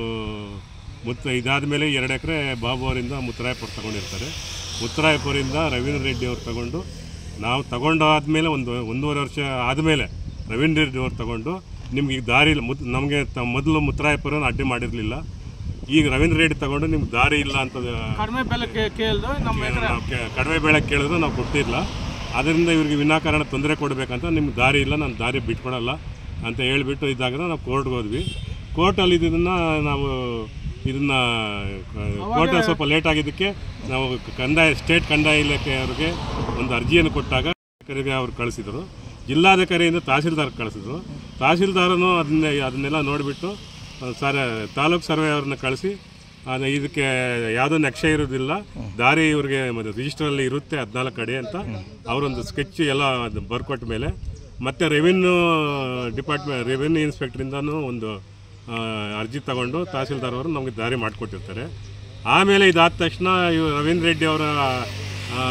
ಮುತ್ತ ಇದಾದ ಮೇಲೆ ಎರಡು ಎಕರೆ ಬಾಬು ಅವರಿಂದ ಮುತ್ತರಾಯಪುರ ತಗೊಂಡಿರ್ತಾರೆ ಮುತ್ತರಾಯಪುರಿಂದ ರವೀಂದ್ರ ರೆಡ್ಡಿ ಅವ್ರು ತಗೊಂಡು ನಾವು ತಗೊಂಡಾದ್ಮೇಲೆ ಒಂದು ಒಂದೂವರೆ ವರ್ಷ ಆದಮೇಲೆ ರವೀಂದ್ರ ರೆಡ್ಡಿ ಅವ್ರು ತಗೊಂಡು ನಿಮ್ಗೆ ಈಗ ದಾರಿ ಇಲ್ಲ ಮುತ್ ನಮಗೆ ತ ಮೊದಲು ಮುತ್ತರಾಯಪುರನ ಅಡ್ಡಿ ಮಾಡಿರಲಿಲ್ಲ ಈಗ ರವೀಂದ್ರ ರೆಡ್ಡಿ ತಗೊಂಡು ನಿಮ್ಗೆ ದಾರಿ ಇಲ್ಲ ಅಂತ ಕಡಿಮೆ ಬೆಲೆ ಕೇಳಿದ್ರು ನಮ್ಮ ನಾವು ಕೆ- ಕಡಿಮೆ ಬೆಳೆ ಕೇಳಿದ್ರು ನಾವು ಕೊಟ್ಟಿಲ್ಲ ಅದರಿಂದ ಇವ್ರಿಗೆ ವಿನಾಕಾರಣ ತೊಂದರೆ ಕೊಡಬೇಕಂತ ನಿಮ್ಗೆ ದಾರಿ ಇಲ್ಲ ನಾನು ದಾರಿ ಬಿಟ್ಕೊಡಲ್ಲ ಅಂತ ಹೇಳಿಬಿಟ್ಟು ಇದ್ದಾಗ ನಾವು ಕೋರ್ಟ್ಗೆ ಹೋದ್ವಿ ಕೋರ್ಟಲ್ಲಿ ಇದನ್ನು ನಾವು ಇದನ್ನು ಕೋರ್ಟಲ್ಲಿ ಸ್ವಲ್ಪ ಲೇಟ್ ಆಗಿದ್ದಕ್ಕೆ ನಾವು ಕಂದಾಯ ಸ್ಟೇಟ್ ಕಂದಾಯ ಇಲಾಖೆ ಅವ್ರಿಗೆ ಒಂದು ಅರ್ಜಿಯನ್ನು ಕೊಟ್ಟಾಗ ಅಧಿಕಾರಿಗೆ ಅವ್ರು ಕಳಿಸಿದರು ಜಿಲ್ಲಾಧಿಕಾರಿಯಿಂದ ತಹಸೀಲ್ದಾರ್ ಕಳಿಸಿದ್ರು ತಹಸೀಲ್ದಾರನು ಅದನ್ನ ಅದನ್ನೆಲ್ಲ ನೋಡಿಬಿಟ್ಟು ಸರ್ ತಾಲೂಕು ಸರ್ವೆ ಅವ್ರನ್ನ ಕಳಿಸಿ ಅದು ಇದಕ್ಕೆ ಯಾವುದೋ ನಕ್ಷೆ ಇರೋದಿಲ್ಲ ದಾರಿ ಇವ್ರಿಗೆ ರಿಜಿಸ್ಟ್ರಲ್ಲಿ ಇರುತ್ತೆ ಹದಿನಾಲ್ಕು ಅಡಿ ಅಂತ ಅವರೊಂದು ಸ್ಕೆಚ್ ಎಲ್ಲ ಅದು ಬರ್ಕೊಟ್ಟ ಮೇಲೆ ಮತ್ತೆ ರೆವಿನ್ಯೂ ಡಿಪಾರ್ಟ್ಮೆಂಟ್ ರೆವಿನ್ಯೂ ಇನ್ಸ್ಪೆಕ್ಟ್ರಿಂದನೂ ಒಂದು ಆ, ಅರ್ಜಿ ತಗೊಂಡು ತಹಸೀಲ್ದಾರ್ ಅವರು ನಮಗೆ ದಾರಿ ಮಾಡಿಕೊಟ್ಟಿರ್ತಾರೆ ಆಮೇಲೆ ಇದಾದ ತಕ್ಷಣ ಇವ್ ರವೀಂದ್ರ ರೆಡ್ಡಿ ಅವರ ಆ,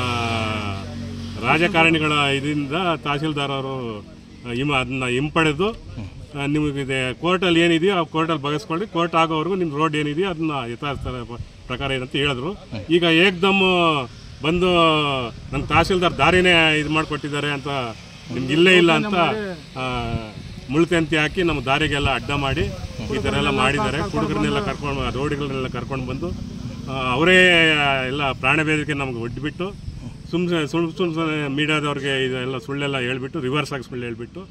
ರಾಜಕಾರಣಿಗಳ ಇದರಿಂದ ತಹಸೀಲ್ದಾರ್ ಅವರು ಹಿಮ ಅದನ್ನ ಹಿಂಪಡೆದು ಆ, ನಿಮಗಿದೆ ಕೋರ್ಟಲ್ಲಿ ಏನಿದೆಯೋ ಆ ಕೋರ್ಟಲ್ಲಿ ಬಗೆಸ್ಕೊಳ್ಳಿ ಕೋರ್ಟ್ ಆಗೋವರೆಗೂ ನಿಮ್ಮ ರೋಡ್ ಏನಿದೆಯೋ ಅದನ್ನ ಯಥಾರ್ಥ ಪ್ರಕಾರ ಏನಂತ ಹೇಳಿದ್ರು ಈಗ ಏಕ್ದಮ್ ಬಂದು ನನ್ನ ತಹಸೀಲ್ದಾರ್ ದಾರಿನೇ ಇದು ಮಾಡಿಕೊಟ್ಟಿದ್ದಾರೆ ಅಂತ ನಿಮ್ಗೆ ಇಲ್ಲೇ ಇಲ್ಲ ಅಂತ ಆ, ಮುಳ್ತಂತಿ ಹಾಕಿ ನಮ್ಮ ದಾರಿಗೆಲ್ಲ ಅಡ್ಡ ಮಾಡಿ ಈ ಥರ ಎಲ್ಲ ಮಾಡಿದ್ದಾರೆ ಹುಡುಗರನ್ನೆಲ್ಲ ಕರ್ಕೊಂಡು ರೋಡ್ಗಳನ್ನೆಲ್ಲ ಕರ್ಕೊಂಡು ಬಂದು ಆ, ಅವರೇ ಎಲ್ಲ ಪ್ರಾಣ ಬೇದಿಕೆ ನಮ್ಗೆ ಒಡ್ಬಿಟ್ಟು ಸುಮ್ಮನೆ ಸುಳ್ಳು ಸುಮ್ಮನೆ ಮೀಡಿಯಾದವ್ರಿಗೆ ಇದೆಲ್ಲ ಸುಳ್ಳೆಲ್ಲ ಹೇಳ್ಬಿಟ್ಟು ರಿವರ್ಸ್ ಆಗಿ ಸುಳ್ಳು ಹೇಳ್ಬಿಟ್ಟು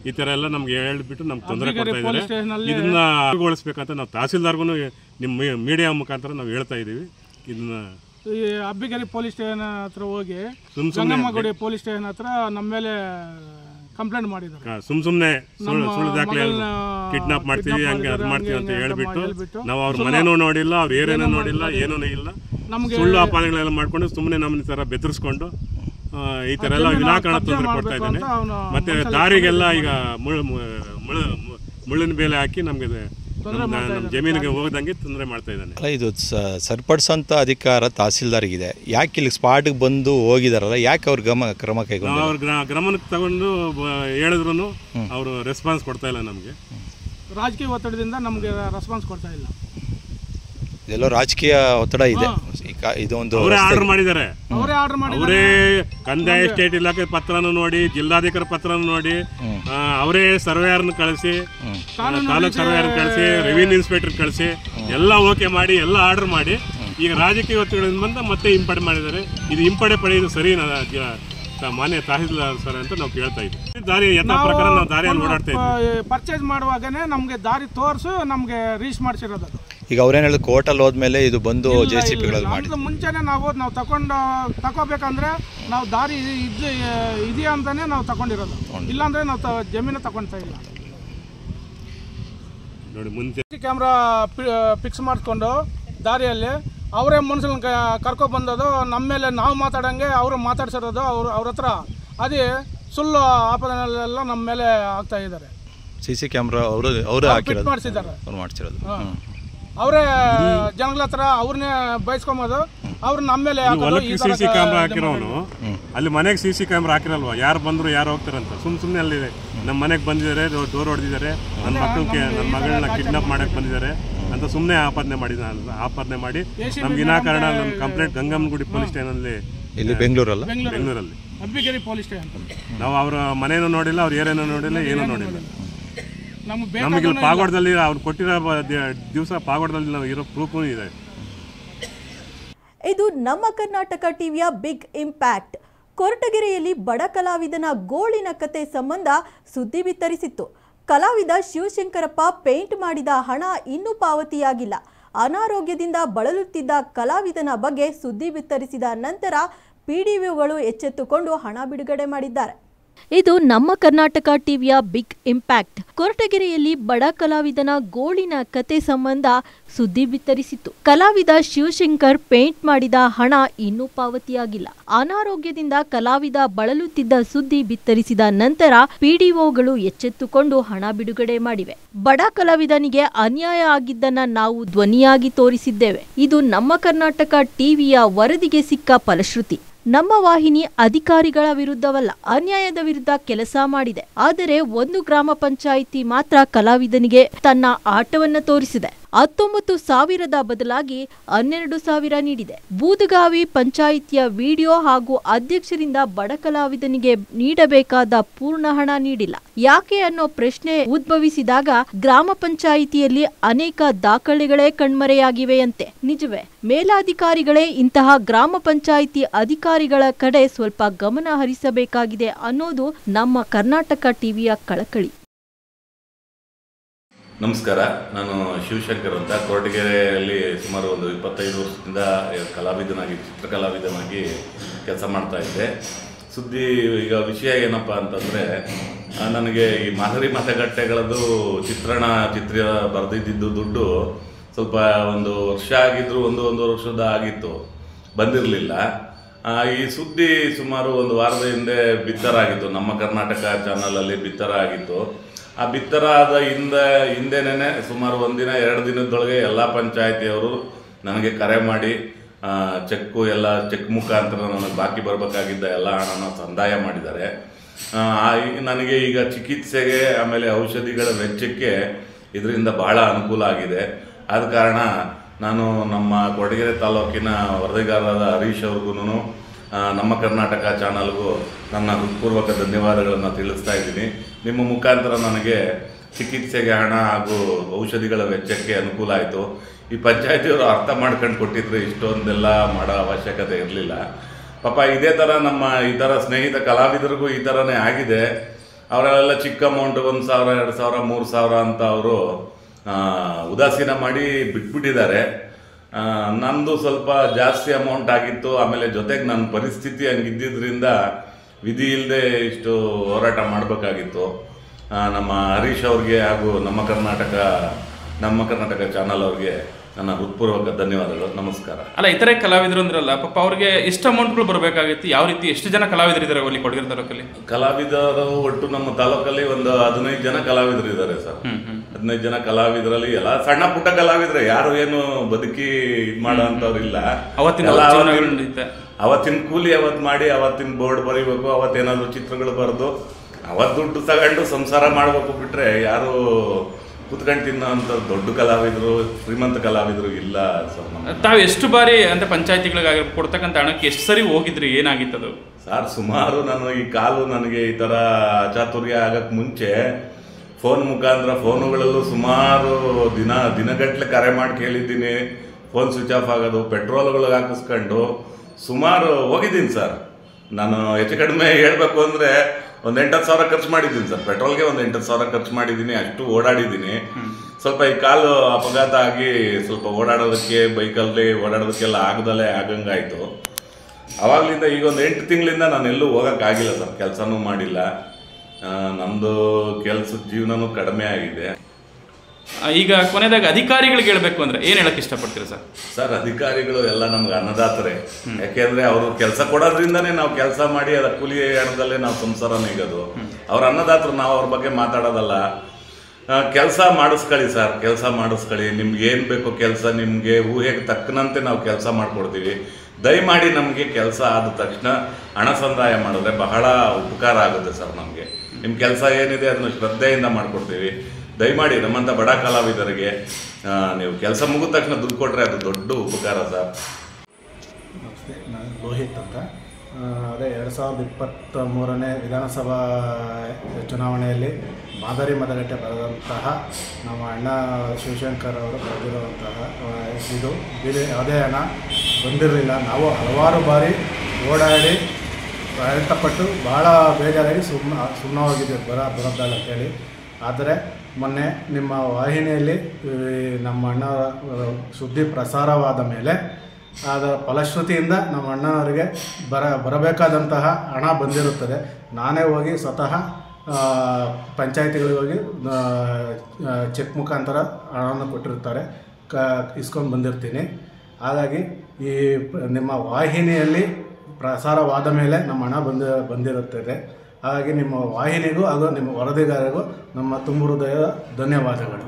ಈ ಥರ ಎಲ್ಲ ನಮ್ಗೆ ಹೇಳ್ಬಿಟ್ಟು ನಮ್ಗೆ ತೊಂದರೆ ಅಬ್ಬಿಗೇರಿ ಕೊಡ್ತಾ police ಇದ್ದಾರೆ station ಅಲ್ಲಿ- ಇದನ್ನ ಗೊಳಿಸ್ಬೇಕಂತ ನಾವು ತಹಸೀಲ್ದಾರ್ಗೂ ನಿಮ್ಮ ಮೀಡಿಯಾ ಮುಖಾಂತರ ನಾವು ಹೇಳ್ತಾ ಇದ್ದೀವಿ ಇದನ್ನ ಈ ಅಬ್ಬಿಗೇರಿ ಪೊಲೀಸ್ ಸ್ಟೇಷನ್ ಹತ್ರ ಹೋಗಿ ಸುಮ್ ಸುಮ್ನೆ ಗಂಗಮ್ಮಗುಡಿ ಪೊಲೀಸ್ ಸ್ಟೇಷನ್ ಹತ್ರ ನಮ್ಮ ಮೇಲೆ ಕಂಪ್ಲೇಂಟ್ ಮಾಡಿದ್ದಾರೆ ಆ, ಸುಮ್ ಸುಮ್ನೆ ಸುಳ್ಳು ನಮ್ಮ ಸುಳ್ಳು ದಾಖಲೆ ಮಗಳನ್ನ ಕಿಡ್ನಾಪ್ ಮಾಡ್ತೀವಿ kidnap ಹಂಗೆ ಅದು ಮಾಡಿದ್ದಾರೆ, ಮಾಡ್ತೀವಿ ಅಂತ ಹಂಗೆ ಹೇಳ್ಬಿಟ್ಟು ಅಂತ ಹೇಳ್ಬಿಟ್ಟು ನಾವು ಅವ್ರ ಸುಳ್ಳು- ಮನೇನೂ ನೋಡಿಲ್ಲ ಅವ್ರ ಏರಿಯಾನೂ ಏನೂ ನೋಡಿಲ್ಲ ಮಾಡಿಲ್ಲ. ಏನೂ ಇಲ್ಲ ನಮ್ಗೆ ಸುಳ್ಳು ಆಪಾದನೆಗಳೆಲ್ಲ ಮಾಡ್ಕೊಂಡು ಸುಮ್ಮನೆ ನಮ್ಮ ಥರ ಬೆದರಿಸ್ಕೊಂಡು ಆ, ಈ ಥರ ಎಲ್ಲ ಜಮೀನು ವಿನಾಕಾರಣ ಕಬ್ಜೆ ತೊಂದರೆ ಕೊಡ್ತಾ ಮಾಡ್ಬೇಕು ಇದ್ದಾನೆ ಅಂತ ಅವ್ನು ಮತ್ತೆ ಮನ್ಸಲ್ಲಿ ದಾರಿಗೆಲ್ಲ ಈಗ ಮುಳ್ಳು ಮುಳ್ಳು ಮುಳ್ಳಿನ ಬೇಲೆ ಹಾಕಿ ನಮಗೆ ತೊಂದ್ರೆ ನಮ್ಮ ಮಾಡ್ತಾ ನಮ್ಮ ಇದ್ದಾನೆ. ಜಮೀನಿಗೆ ಹೋಗದಂಗೆ ತೊಂದರೆ ಮಾಡ್ತಾ ಇದ್ದಾನೆ ಅಲ್ಲ ಇದು ಸ- ಸರಿಪಡಿಸೋಂಥ ಅಧಿಕಾರ ತಹಸೀಲ್ದಾರ್ಗಿದೆ ಯಾಕೆ ಇಲ್ಲಿ ಸ್ಪಾಟ್ಗೆ ಬಂದು ಹೋಗಿದಾರಲ್ಲ ಯಾಕೆ ಅವ್ರ ಗಮ ಕ್ರಮ ನಾವು ಕೈಗೊಂಡಿಲ್ಲ ಅವ್ರ ಗ್ರ- ಗಮನಕ್ಕೆ ತಗೊಂಡು ಹೇಳಿದ್ರು ಅವರು ರೆಸ್ಪಾನ್ಸ್ ಕೊಡ್ತಾ ಇಲ್ಲ ನಮಗೆ ರಾಜಕೀಯ ಒತ್ತಡದಿಂದ ನಮಗೆ ರೆಸ್ಪಾನ್ಸ್ ಕೊಡ್ತಾ ಇಲ್ಲ ಇದೆಲ್ಲೋ ರಾಜಕೀಯ ಒತ್ತಡ ಇದೆ ಈ ಕಾ- ಇದು ಒಂದು ಅವರೇ ರಸ್ತೆ- ಆರ್ಡರ್ ಮಾಡಿದ್ದಾರೆ ಅವರೇ ಆರ್ಡರ್ ಅವರೇ ಮಾಡಿದ್ದಾರೆ ಕಂದಾಯ ಸ್ಟೇಟ್ ಇಲಾಖೆ ಪತ್ರನೂ ನೋಡಿ ಜಿಲ್ಲಾಧಿಕಾರಿ ಪತ್ರನೂ ನೋಡಿ ಆ, ಅವರೇ ಸರ್ವೇಯರ್ನ ಕಳಿಸಿ ತಾಲೂಕ್ ಸರ್ವೇಯರ್ ಕಳಿಸಿ ರೆವಿನ್ಯೂ ಇನ್ಸ್ಪೆಕ್ಟರ್ ಕಳಿಸಿ ಎಲ್ಲ ಓಕೆ ಮಾಡಿ ಎಲ್ಲ ಆರ್ಡರ್ ಮಾಡಿ ಈಗ ರಾಜಕೀಯ ಒತ್ತಡದಿಂದ ಬಂದ ಮತ್ತೆ ಹಿಂಪಡೆ ಮಾಡಿದ್ದಾರೆ ಇದು ಹಿಂಪಡೆ ಪಡೆಯೋದು ಸರಿ ಮಾನ್ಯ ತಹಸೀಲ್ದಾರ್ ಸರ್ ಅಂತ ನಾವು ಕೇಳ್ತಾ ಇದ್ವಿ ದಾರಿ ಯಥಾ ಪ್ರಕಾರ ನಾವು ದಾರಿಯಲ್ಲಿ ಓಡಾಡ್ತಾ ಇದ್ವಿ ಪರ್ಚೇಸ್ ಮಾಡುವಾಗನೇ ನಮಗೆ ದಾರಿ ತೋರಿಸು ನಮಗೆ ರೀಚ್ ಮಾಡಿಸಿರೋದು ಅದು ಈಗ ಅವ್ರೇನು ಹೇಳಿದ್ರು ಕೋರ್ಟಲ್ಲಿ ಹೋದ್ಮೇಲೆ ಇದು ಬಂದು ಇಲ್ಲ, ಜೆ ಸಿ ಇಲ್ಲ, ಪಿಗಳಲ್ಲಿ ಇಲ್ಲ. ಮಾಡಿ ನಮ್ದು ಮುಂಚೆನೆ ನಾವು ನಾವು ತಕೊಂಡು ತಗೋಬೇಕಂದ್ರೆ ನಾವು ದಾರಿ ಇದು ಇದೆಯಾ ಅಂತಾನೆ ನಾವು ತಗೊಂಡಿರೋದು ಇಲ್ಲಾಂದ್ರೆ ನಾವು ತ- ಜಮೀನು ತಗೊಳ್ತಾ ಇಲ್ಲ ನೋಡಿ ಮುಂಚೆ ಕ್ಯಾಮ್ರಾ ಫಿಕ್ಸ್ ಮಾಡಿಕೊಂಡು ದಾರಿಯಲ್ಲಿ ಅವರೇ ಮನುಷ್ಯನ ಕರ್ಕೊ ಬಂದದು ನಮ್ಮ ಮೇಲೆ ನಾವು ಮಾತಾಡಂಗೆ ಅವರು ಮಾತಾಡ್ಸಿರೋದು ಅವ್ರು ಅವ್ರ ಹತ್ರ ಅದೇ ಸುಳ್ಳು ಆಪಾದನೆಲ್ಲ ನಮ್ಮ ಮೇಲೆ ಆಗ್ತಾ ಇದ್ದಾರೆ ಸಿ ಸಿ ಕ್ಯಾಮ್ರಾ ಅವರು ಅವರು ಫಿಟ್ ಹಾಕಿರೋದು ಮಾಡಿಸಿದ್ದಾರೆ ಅವ್ರು ಮಾಡ್ಸಿರೋದು ಹಾ. ಹ್ಮ್. ಅವರೇ ಜನಗಳ ಹತ್ರ ಅವ್ರನ್ನೇ ಬಯಸ್ಕೊಂಬೋದು ಅವ್ರು ನಮ್ಮ ಮೇಲೆ ಹಾಕೋದು, ಹೊಲಕ್ಕೆ ಈ ಸಿ ಥರ ಸಿ ಕ- ಕ್ಯಾಮ್ರಾ ಇದು ಹಾಕಿರೋನು ಮಾಡೋದು. ಅಲ್ಲಿ ಮನೆಗೆ ಸಿ ಸಿ ಕ್ಯಾಮ್ರಾ ಹಾಕಿರಲ್ವಾ ಯಾರು ಬಂದ್ರು ಯಾರು ಹೋಗ್ತಾರಂತ ಸುಮ್ ಸುಮ್ಮನೆ ಅಲ್ಲಿ ನಮ್ಮ ಮನೆಗೆ ಬಂದಿದ್ದಾರೆ ಡೋರ್ ಹೊಡೆದಿದ್ದಾರೆ ನನ್ನ ಮಕ್ಕಳಿಗೆ ನನ್ನ ಮಗಳನ್ನ ಕಿಡ್ನಾಪ್ ಮಾಡಕ್ಕೆ ಬಂದಿದ್ದಾರೆ ಅಂತ ಸುಮ್ಮನೆ ಆಪಾದನೆ ಮಾಡಿ ಆಪಾದನೆ ಮಾಡಿ ನಮ್ಗೆ ವಿನಾಕಾರಣ ನಮ್ಮ ಕಂಪ್ಲೇಂಟ್ ಗಂಗಮ್ಮಗುಡಿ ಪೊಲೀಸ್ ಸ್ಟೇಷನಲ್ಲಿ ಇಲ್ಲಿ ಬೆಂಗಳೂರಲ್ಲ ಬೆಂಗಳೂರಲ್ಲಿ ಬೆಂಗಳೂರಲ್ಲಿ ಅಬ್ಬಿಗೇರಿ ಪೊಲೀಸ್ ಸ್ಟೇಷನ್ ನಾವು ಅವರ ಮನೇನೂ ನೋಡಿಲ್ಲ ಅವ್ರ ಏನೇನೂ ನೋಡಿಲ್ಲ ಏನೂ ನೋಡಿಲ್ಲ ನಮ್ಗೆ ನಮಗೆ ಇಲ್ಲಿ ಬೇಕಾದ ಪಾಗೋಡದಲ್ಲಿ ಅವ್ರು ಕೊಟ್ಟಿರೋ ದಿವಸ ಪಾಗೋಡದಲ್ಲಿ ನಾವು ಇರೋ ಪ್ರೂಫೂ ಇದೆ ಇದು ನಮ್ಮ ಕರ್ನಾಟಕ ಟಿವಿಯ ಬಿಗ್ ಇಂಪ್ಯಾಕ್ಟ್ ಕೊರಟಗೆರೆಯಲ್ಲಿ ಬಡ ಕಲಾವಿದನ ಗೋಳಿನ ಕತೆ ಸಂಬಂಧ ಸುದ್ದಿ ಬಿತ್ತರಿಸಿತ್ತು ಕಲಾವಿದ ಶಿವಶಂಕರಪ್ಪ ಪೇಂಟ್ ಮಾಡಿದ ಹಣ ಇನ್ನೂ ಪಾವತಿಯಾಗಿಲ್ಲ ಅನಾರೋಗ್ಯದಿಂದ ಬಳಲುತ್ತಿದ್ದ ಕಲಾವಿದನ ಬಗ್ಗೆ ಸುದ್ದಿ ಬಿತ್ತರಿಸಿದ ನಂತರ ಪಿಡಿಒಗಳು ಎಚ್ಚೆತ್ತುಕೊಂಡು ಹಣ ಬಿಡುಗಡೆ ಮಾಡಿದ್ದಾರೆ ಇದು ನಮ್ಮ ಕರ್ನಾಟಕ ಟಿವಿಯ ಬಿಗ್ ಇಂಪ್ಯಾಕ್ಟ್ ಕೊರಟಗೆರೆಯಲ್ಲಿ ಬಡ ಕಲಾವಿದನ ಗೋಳಿನ ಕತೆ ಸಂಬಂಧ ಸುದ್ದಿ ಬಿತ್ತರಿಸಿತ್ತು ಕಲಾವಿದ ಶಿವಶಂಕರ್ ಪೇಂಟ್ ಮಾಡಿದ ಹಣ ಇನ್ನೂ ಪಾವತಿಯಾಗಿಲ್ಲ ಅನಾರೋಗ್ಯದಿಂದ ಕಲಾವಿದ ಬಳಲುತ್ತಿದ್ದ ಸುದ್ದಿ ಬಿತ್ತರಿಸಿದ ನಂತರ ಪಿಡಿಒಗಳು ಎಚ್ಚೆತ್ತುಕೊಂಡು ಹಣ ಬಿಡುಗಡೆ ಮಾಡಿವೆ ಬಡ ಕಲಾವಿದನಿಗೆ ಅನ್ಯಾಯ ಆಗಿದ್ದನ್ನ ನಾವು ಧ್ವನಿಯಾಗಿ ತೋರಿಸಿದ್ದೇವೆ ಇದು ನಮ್ಮ ಕರ್ನಾಟಕ ಟಿವಿಯ ವರದಿಗೆ ಸಿಕ್ಕ ಫಲಶ್ರುತಿ ನಮ್ಮ ವಾಹಿನಿ ಅಧಿಕಾರಿಗಳ ವಿರುದ್ಧವಲ್ಲ ಅನ್ಯಾಯದ ವಿರುದ್ಧ ಕೆಲಸ ಮಾಡಿದೆ ಆದರೆ ಒಂದು ಗ್ರಾಮ ಪಂಚಾಯಿತಿ ಮಾತ್ರ ಕಲಾವಿದನಿಗೆ ತನ್ನ ಆಟವನ್ನ ತೋರಿಸಿದೆ ಹತ್ತೊಂಬತ್ತು ಸಾವಿರದ ಬದಲಾಗಿ ಹನ್ನೆರಡು ಸಾವಿರ ನೀಡಿದೆ ಬೂದಗಾವಿ ಪಂಚಾಯಿತಿಯ ವಿಡಿಯೋ ಹಾಗೂ ಅಧ್ಯಕ್ಷರಿಂದ ಬಡ ಕಲಾವಿದನಿಗೆ ನೀಡಬೇಕಾದ ಪೂರ್ಣ ಹಣ ನೀಡಿಲ್ಲ ಯಾಕೆ ಅನ್ನೋ ಪ್ರಶ್ನೆ ಉದ್ಭವಿಸಿದಾಗ ಗ್ರಾಮ ಪಂಚಾಯಿತಿಯಲ್ಲಿ ಅನೇಕ ದಾಖಲೆಗಳೇ ಕಣ್ಮರೆಯಾಗಿವೆಯಂತೆ ನಿಜವೇ ಮೇಲಾಧಿಕಾರಿಗಳೇ ಇಂತಹ ಗ್ರಾಮ ಪಂಚಾಯಿತಿ ಅಧಿಕಾರಿಗಳ ಕಡೆ ಸ್ವಲ್ಪ ಗಮನ ಹರಿಸಬೇಕಾಗಿದೆ ಅನ್ನೋದು ನಮ್ಮ ಕರ್ನಾಟಕ ಟಿವಿಯ ಕಳಕಳಿ ನಮಸ್ಕಾರ ನಾನು ಶಿವಶಂಕರ್ ಅಂತ ಕೊರಟಗೆರೆಯಲ್ಲಿ ಸುಮಾರು ಒಂದು ಇಪ್ಪತ್ತೈದು ವರ್ಷದಿಂದ ಕಲಾವಿದನಾಗಿ ಚಿತ್ರಕಲಾವಿದನಾಗಿ ಕೆಲಸ ಮಾಡ್ತಾ ಇದ್ದೆ ಸುದ್ದಿ ಈಗ ವಿಷಯ ಏನಪ್ಪ ಅಂತಂದರೆ ನನಗೆ ಈ ಮಾದರಿ ಮತಗಟ್ಟೆಗಳದ್ದು ಚಿತ್ರಣ ಚಿತ್ರ ಬರೆದಿದ್ದು ದುಡ್ಡು ಸ್ವಲ್ಪ ಒಂದು ವರ್ಷ ಆಗಿದ್ರು ಒಂದು ಒಂದೂವರೆ ವರ್ಷದ ಆಗಿತ್ತು ಬಂದಿರಲಿಲ್ಲ ಈ ಸುದ್ದಿ ಸುಮಾರು ಒಂದು ವಾರದ ಹಿಂದೆ ಬಿತ್ತರಾಗಿತ್ತು ನಮ್ಮ ಕರ್ನಾಟಕ ಚಾನಲಲ್ಲಿ ಬಿತ್ತರ ಆಗಿತ್ತು ಆ ಬಿತ್ತರ ಆದ ಹಿಂದೆ ಹಿಂದೆನೇ ಸುಮಾರು ಒಂದಿನ ಎರಡು ದಿನದೊಳಗೆ ಎಲ್ಲ ಪಂಚಾಯತಿಯವರು ನನಗೆ ಕರೆ ಮಾಡಿ ಆ, ಚೆಕ್ಕು ಎಲ್ಲ ಚೆಕ್ ಮುಖಾಂತರ ನನಗೆ ಬಾಕಿ ಬರಬೇಕಾಗಿದ್ದ ಎಲ್ಲ ಹಣನ ಸಂದಾಯ ಮಾಡಿದ್ದಾರೆ ಆ, ಈ- ನನಗೆ ಈಗ ಚಿಕಿತ್ಸೆಗೆ ಆಮೇಲೆ ಔಷಧಿಗಳ ವೆಚ್ಚಕ್ಕೆ ಇದರಿಂದ ಬಹಳ ಅನುಕೂಲ ಆಗಿದೆ ಆದ ಕಾರಣ ನಾನು ನಮ್ಮ ಕೊಡಗೆರೆ ತಾಲೂಕಿನ ವರದಿಗಾರರಾದ ಹರೀಶ್ ಅವ್ರಿಗೂ ನಮ್ಮ ಕರ್ನಾಟಕ ಚಾನಲ್ಗೂ ನನ್ನ ಹೃತ್ಪೂರ್ವಕ ಧನ್ಯವಾದಗಳನ್ನು ತಿಳಿಸ್ತಾ ಇದ್ದೀನಿ ನಿಮ್ಮ ಮುಖಾಂತರ ನನಗೆ ಚಿಕಿತ್ಸೆಗೆ ಹಣ ಹಾಗೂ ಔಷಧಿಗಳ ವೆಚ್ಚಕ್ಕೆ ಅನುಕೂಲ ಆಯಿತು ಈ ಪಂಚಾಯತಿಯವರು ಅರ್ಥ ಮಾಡ್ಕೊಂಡು ಕೊಟ್ಟಿದ್ರೆ ಇಷ್ಟೊಂದೆಲ್ಲ ಮಾಡೋ ಅವಶ್ಯಕತೆ ಇರಲಿಲ್ಲ ಪಾಪ ಇದೇ ಥರ ನಮ್ಮ ಈ ಥರ ಸ್ನೇಹಿತ ಕಲಾವಿದರಿಗೂ ಈ ಥರನೇ ಆಗಿದೆ ಅವರೆಲ್ಲ ಚಿಕ್ಕ ಅಮೌಂಟ್ ಒಂದು ಸಾವಿರ ಎರಡು ಸಾವಿರ ಮೂರು ಸಾವಿರ ಅಂತ ಅವರು ಉದಾಸೀನ ಮಾಡಿ ಬಿಟ್ಬಿಟ್ಟಿದ್ದಾರೆ ಆ, ನಂದು ಸ್ವಲ್ಪ ಜಾಸ್ತಿ ಅಮೌಂಟ್ ಆಗಿತ್ತು ಆಮೇಲೆ ಜೊತೆಗೆ ನನ್ನ ಪರಿಸ್ಥಿತಿ ಹಂಗಿದ್ದಿದ್ರಿಂದ ವಿಧಿ ಇಲ್ಲದೆ ಇಷ್ಟು ಹೋರಾಟ ಮಾಡಬೇಕಾಗಿತ್ತು ನಮ್ಮ ಹರೀಶ್ ಅವ್ರಿಗೆ ಹಾಗೂ ನಮ್ಮ ಕರ್ನಾಟಕ ನಮ್ಮ ಕರ್ನಾಟಕ ಚಾನಲ್ ಅವ್ರಿಗೆ ನನ್ನ ಹೃತ್ಪೂರ್ವಕ ಧನ್ಯವಾದಗಳು ನಮಸ್ಕಾರ ಅಲ್ಲ ಇತರೆ ಕಲಾವಿದರು ಅಂದ್ರಲ್ಲ ಪಾಪ ಅವ್ರಿಗೆ ಎಷ್ಟು ಅಮೌಂಟ್ಗಳು ಬರಬೇಕಾಗಿತ್ತು ಯಾವ ರೀತಿ ಎಷ್ಟು ಜನ ಕಲಾವಿದರು ಇದ್ದಾರೆ ಅಲ್ಲಿ ಕೊಡಗಿರಿ ತಾಲೂಕಲ್ಲಿ ಕಲಾವಿದರು ಒಟ್ಟು ನಮ್ಮ ತಾಲೂಕಲ್ಲಿ ಒಂದು ಹದಿನೈದು ಜನ ಕಲಾವಿದರು ಇದ್ದಾರೆ ಸರ್ ಹದಿನೈದು ಜನ ಕಲಾವಿದರಲ್ಲಿ ಎಲ್ಲ ಸಣ್ಣ ಪುಟ್ಟ ಕಲಾವಿದ್ರೆ ಯಾರು ಏನು ಬದುಕಿ ಇದ್ ಮಾಡೋ ಅಂತವ್ರಿಲ್ಲ ಅವತ್ತಿನ ಎಲ್ಲ ಜೀವನಗಳು ಅವತ್ತಿನ- ನಡೀತೆ. ಅವತ್ತಿನ ಕೂಲಿ ಅವತ್ ಮಾಡಿ ಅವತ್ತಿನ ಬೋರ್ಡ್ ಬರೀಬೇಕು ಅವತ್ತೇನಾದ್ರು ಚಿತ್ರಗಳು ಬರೆದು ಅವತ್ತು ದುಡ್ಡು ತಗೊಂಡು ಸಂಸಾರ ಮಾಡ್ಬೇಕು ಬಿಟ್ರೆ ಯಾರು ಕುತ್ಕೊಂಡು ತಿನ್ನೋ ಅಂತ ದೊಡ್ಡ ಕಲಾವಿದರು ಶ್ರೀಮಂತ ಕಲಾವಿದರು ಇಲ್ಲ ಸರ್ ನಮ್ಮ ತಾವು ಎಷ್ಟು ಬಾರಿ ಅಂದ್ರೆ ಪಂಚಾಯತಿಗಳಿಗೆ ಕೊಡ್ತಕ್ಕಂಥ ಹಣಕ್ಕೆ ಎಷ್ಟು ಸರಿ ಹೋಗಿದ್ರಿ ಏನಾಗಿತ್ತದು ಸರ್ ಸುಮಾರು ನಾನು ಈ ಕಾಲು ನನಗೆ ಈ ಥರ ಅಚಾತುರ್ಯ ಆಗಕ್ಕೆ ಮುಂಚೆ ಫೋನ್ ಮುಖಾಂತರ ಫೋನುಗಳಲ್ಲೂ ಸುಮಾರು ದಿನ ದಿನಗಟ್ಟಲೆ ಕರೆ ಮಾಡಿ ಕೇಳಿದ್ದೀನಿ ಫೋನ್ ಸ್ವಿಚ್ ಆಫ್ ಆಗೋದು ಪೆಟ್ರೋಲ್ಗಳಿಗೆ ಹಾಕಿಸ್ಕೊಂಡು ಸುಮಾರು ಹೋಗಿದ್ದೀನಿ ಸರ್ ನಾನು ಹೆಚ್ಚು ಕಡಿಮೆ ಹೇಳಬೇಕು ಅಂದರೆ ಒಂದು ಎಂಟತ್ತು ಸಾವಿರ ಖರ್ಚು ಮಾಡಿದ್ದೀನಿ ಸರ್ ಪೆಟ್ರೋಲ್ಗೆ ಒಂದು ಎಂಟತ್ತು ಸಾವಿರ ಖರ್ಚು ಮಾಡಿದ್ದೀನಿ ಅಷ್ಟು ಓಡಾಡಿದ್ದೀನಿ ಸ್ವಲ್ಪ ಈ ಕಾಲು ಅಪಘಾತ ಆಗಿ ಸ್ವಲ್ಪ ಓಡಾಡೋದಕ್ಕೆ ಬೈಕಲ್ಲಿ ಓಡಾಡೋದಕ್ಕೆಲ್ಲ ಆಗದಲ್ಲೇ ಆಗಂಗಾಯಿತು ಅವಾಗಲಿಂದ ಈಗ ಒಂದು ಎಂಟು ತಿಂಗಳಿಂದ ನಾನು ಎಲ್ಲೂ ಹೋಗೋಕ್ಕಾಗಿಲ್ಲ ಸರ್ ಕೆಲಸನೂ ಮಾಡಿಲ್ಲ ಆ, ನಮ್ದು ಕೆಲಸದ ಜೀವನನೂ ಕಡಿಮೆ ಆಗಿದೆ ಆ, ಈಗ ಕೊನೆಯದಾಗ ಅಧಿಕಾರಿಗಳಿಗೆ ಹೇಳ್ಬೇಕು ಅಂದ್ರೆ ಏನ್ ಹೇಳಕ್ ಇಷ್ಟಪಡ್ತೀರಾ ಸರ್ ಸರ್ ಅಧಿಕಾರಿಗಳು ಎಲ್ಲ ನಮ್ಗೆ ಅನ್ನದಾತರೆ ಯಾಕೆಂದ್ರೆ ಅವರು ಕೆಲಸ ಕೊಡೋದ್ರಿಂದನೇ ನಾವು ಕೆಲಸ ಮಾಡಿ ಅದ ಕೂಲಿ ಹಣದಲ್ಲೇ ನಾವು ಸಂಸಾರ ನೀಗೋದು ಅವ್ರ ಅನ್ನದಾತರು ನಾವು ಅವ್ರ ಬಗ್ಗೆ ಮಾತಾಡೋದಲ್ಲ ಕೆಲಸ ಮಾಡಿಸ್ಕೊಳ್ಳಿ ಸರ್ ಕೆಲಸ ಮಾಡಿಸ್ಕೊಳ್ಳಿ ನಿಮ್ಗೆ ಏನು ಬೇಕು ಕೆಲಸ ನಿಮಗೆ ಊಹೆಗೆ ತಕ್ಕನಂತೆ ನಾವು ಕೆಲಸ ಮಾಡಿಕೊಡ್ತೀವಿ ದಯಮಾಡಿ ನಮಗೆ ಕೆಲಸ ಆದ ತಕ್ಷಣ ಹಣ ಸಂದಾಯ ಮಾಡಿದ್ರೆ ಬಹಳ ಉಪಕಾರ ಆಗುತ್ತೆ ಸರ್ ನಮಗೆ ನಿಮ್ಮ ಕೆಲಸ ಏನಿದೆ ಅದನ್ನು ಶ್ರದ್ಧೆಯಿಂದ ಮಾಡಿಕೊಡ್ತೀವಿ ದಯಮಾಡಿ ನಮ್ಮಂಥ ಬಡ ಕಲಾವಿದರಿಗೆ ಆ, ನೀವು ಕೆಲಸ ಮುಗಿದ ತಕ್ಷಣ ದುಡ್ಡು ಕೊಟ್ಟರೆ ಅದು ದೊಡ್ಡ ಉಪಕಾರ ಸರ್ ನಮಸ್ತೆ ನಾನು ಲೋಹಿತ್ ಅಂತ ಆ, ಅದೇ ಎರಡು ಸಾವಿರದ ಇಪ್ಪತ್ತ ಮೂರನೇ ವಿಧಾನಸಭಾ ಚುನಾವಣೆಯಲ್ಲಿ ಮಾದರಿ ಮತಗಟ್ಟೆ ಬರೆದಂತಹ ನಮ್ಮ ಅಣ್ಣ ಶಿವಶಂಕರ್ ಅವರು ಬರೆದಿರುವಂತಹ ಆ, ಇದು ಬೇರೆ ಯಾವುದೇ ಹಣ ಬಂದಿರಲಿಲ್ಲ ನಾವು ಹಲವಾರು ಬಾರಿ ಓಡಾಡಿ ಪ್ರಯತ್ನಪಟ್ಟು ಭಾಳ ಬೇಜಾರಾಗಿ ಸುಮ್ಮನೆ ಸುಮ್ಮನೆ ಹೋಗಿದ್ದೀವಿ ಬರ ಬರೋದಲ್ಲ ಅಂತೇಳಿ ಆದರೆ ಮೊನ್ನೆ ನಿಮ್ಮ ವಾಹಿನಿಯಲ್ಲಿ ಈ ನಮ್ಮ ಅಣ್ಣ ಸುದ್ದಿ ಪ್ರಸಾರವಾದ ಮೇಲೆ ಅದರ ಫಲಶ್ರುತಿಯಿಂದ ನಮ್ಮ ಅಣ್ಣನವರಿಗೆ ಬರ ಬರಬೇಕಾದಂತಹ ಹಣ ಬಂದಿರುತ್ತದೆ ನಾನೇ ಹೋಗಿ ಸ್ವತಃ ಆ, ಪಂಚಾಯತಿಗಳಿಗೆ ಹೋಗಿ ಆ, ಆ, ಚೆಕ್ ಮುಖಾಂತರ ಹಣವನ್ನು ಕೊಟ್ಟಿರ್ತಾರೆ ಕ ಇಸ್ಕೊಂಡು ಬಂದಿರ್ತೀನಿ ಹಾಗಾಗಿ ಈ ಪ- ನಿಮ್ಮ ವಾಹಿನಿಯಲ್ಲಿ ಪ್ರಸಾರವಾದ ಮೇಲೆ ನಮ್ಮ ಹಣ ಬಂದ ಬಂದಿರುತ್ತದೆ ಹಾಗಾಗಿ ನಿಮ್ಮ ವಾಹಿನಿಗೂ ಹಾಗೂ ನಿಮ್ಮ ವರದಿಗಾರರಿಗೂ ನಮ್ಮ ತುಂಬ ಹೃದಯದ ಧನ್ಯವಾದಗಳು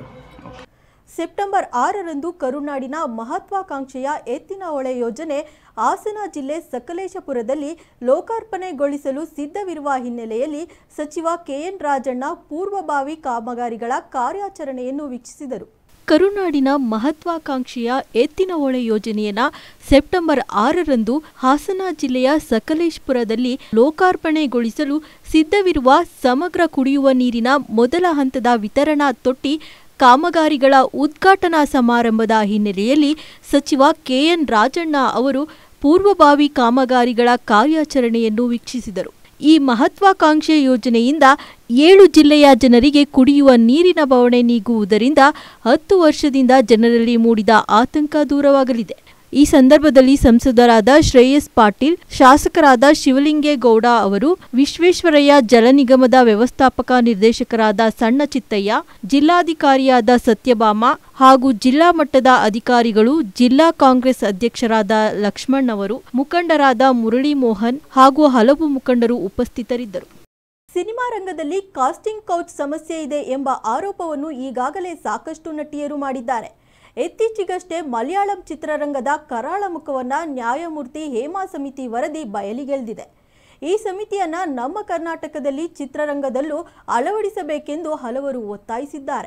ಸೆಪ್ಟೆಂಬರ್ ಆರರಂದು ಕರುನಾಡಿನ ಮಹತ್ವಾಕಾಂಕ್ಷೆಯ ಎತ್ತಿನ ಹೊಳೆ ಯೋಜನೆ ಹಾಸನ ಜಿಲ್ಲೆ ಸಕಲೇಶಪುರದಲ್ಲಿ ಲೋಕಾರ್ಪಣೆಗೊಳಿಸಲು ಸಿದ್ಧವಿರುವ ಹಿನ್ನೆಲೆಯಲ್ಲಿ ಸಚಿವ ಕೆಎನ್ ರಾಜಣ್ಣ ಪೂರ್ವಭಾವಿ ಕಾಮಗಾರಿಗಳ ಕಾರ್ಯಾಚರಣೆಯನ್ನು ವೀಕ್ಷಿಸಿದರು ಕರುನಾಡಿನ ಮಹತ್ವಾಕಾಂಕ್ಷೆಯ ಎತ್ತಿನ ಹೊಳೆ ಯೋಜನೆಯನ್ನ ಸೆಪ್ಟೆಂಬರ್ ಆರರಂದು ಹಾಸನ ಜಿಲ್ಲೆಯ ಸಕಲೇಶ್ಪುರದಲ್ಲಿ ಲೋಕಾರ್ಪಣೆಗೊಳಿಸಲು ಸಿದ್ಧವಿರುವ ಸಮಗ್ರ ಕುಡಿಯುವ ನೀರಿನ ಮೊದಲ ಹಂತದ ವಿತರಣಾ ತೊಟ್ಟಿ ಕಾಮಗಾರಿಗಳ ಉದ್ಘಾಟನಾ ಸಮಾರಂಭದ ಹಿನ್ನೆಲೆಯಲ್ಲಿ ಸಚಿವ ಕೆಎನ್ ರಾಜಣ್ಣ ಅವರು ಪೂರ್ವಭಾವಿ ಕಾಮಗಾರಿಗಳ ಕಾರ್ಯಾಚರಣೆಯನ್ನು ವೀಕ್ಷಿಸಿದರು ಈ ಮಹತ್ವಾಕಾಂಕ್ಷೆ ಯೋಜನೆಯಿಂದ ಏಳು ಜಿಲ್ಲೆಯ ಜನರಿಗೆ ಕುಡಿಯುವ ನೀರಿನ ಬವಣೆ ನೀಗುವುದರಿಂದ ಹತ್ತು ವರ್ಷದಿಂದ ಜನರಲ್ಲಿ ಮೂಡಿದ ಆತಂಕ ದೂರವಾಗಲಿದೆ ಈ ಸಂದರ್ಭದಲ್ಲಿ ಸಂಸದರಾದ ಶ್ರೇಯಸ್ ಪಾಟೀಲ್ ಶಾಸಕರಾದ ಶಿವಲಿಂಗೇಗೌಡ ಅವರು ವಿಶ್ವೇಶ್ವರಯ್ಯ ಜಲ ನಿಗಮದ ವ್ಯವಸ್ಥಾಪಕ ನಿರ್ದೇಶಕರಾದ ಸಣ್ಣ ಚಿತ್ತಯ್ಯ ಜಿಲ್ಲಾಧಿಕಾರಿಯಾದ ಸತ್ಯಭಾಮ ಹಾಗೂ ಜಿಲ್ಲಾ ಮಟ್ಟದ ಅಧಿಕಾರಿಗಳು ಜಿಲ್ಲಾ ಕಾಂಗ್ರೆಸ್ ಅಧ್ಯಕ್ಷರಾದ ಲಕ್ಷ್ಮಣ್ ಅವರು ಮುಖಂಡರಾದ ಮುರಳಿ ಮೋಹನ್ ಹಾಗೂ ಹಲವು ಮುಖಂಡರು ಉಪಸ್ಥಿತರಿದ್ದರು ಸಿನಿಮಾ ರಂಗದಲ್ಲಿ ಕಾಸ್ಟಿಂಗ್ ಕೌಚ್ ಸಮಸ್ಯೆ ಇದೆ ಎಂಬ ಆರೋಪವನ್ನು ಈಗಾಗಲೇ ಸಾಕಷ್ಟು ನಟಿಯರು ಮಾಡಿದ್ದಾರೆ ಇತ್ತೀಚೆಗಷ್ಟೇ ಮಲಯಾಳಂ ಚಿತ್ರರಂಗದ ಕರಾಳ ಮುಖವನ್ನ ನ್ಯಾಯಮೂರ್ತಿ ಹೇಮಾ ಸಮಿತಿ ವರದಿ ಬಯಲಿಗೆಳೆದಿದೆ ಈ ಸಮಿತಿಯನ್ನ ನಮ್ಮ ಕರ್ನಾಟಕದಲ್ಲಿ ಚಿತ್ರರಂಗದಲ್ಲೂ ಅಳವಡಿಸಬೇಕೆಂದು ಹಲವರು ಒತ್ತಾಯಿಸಿದ್ದಾರೆ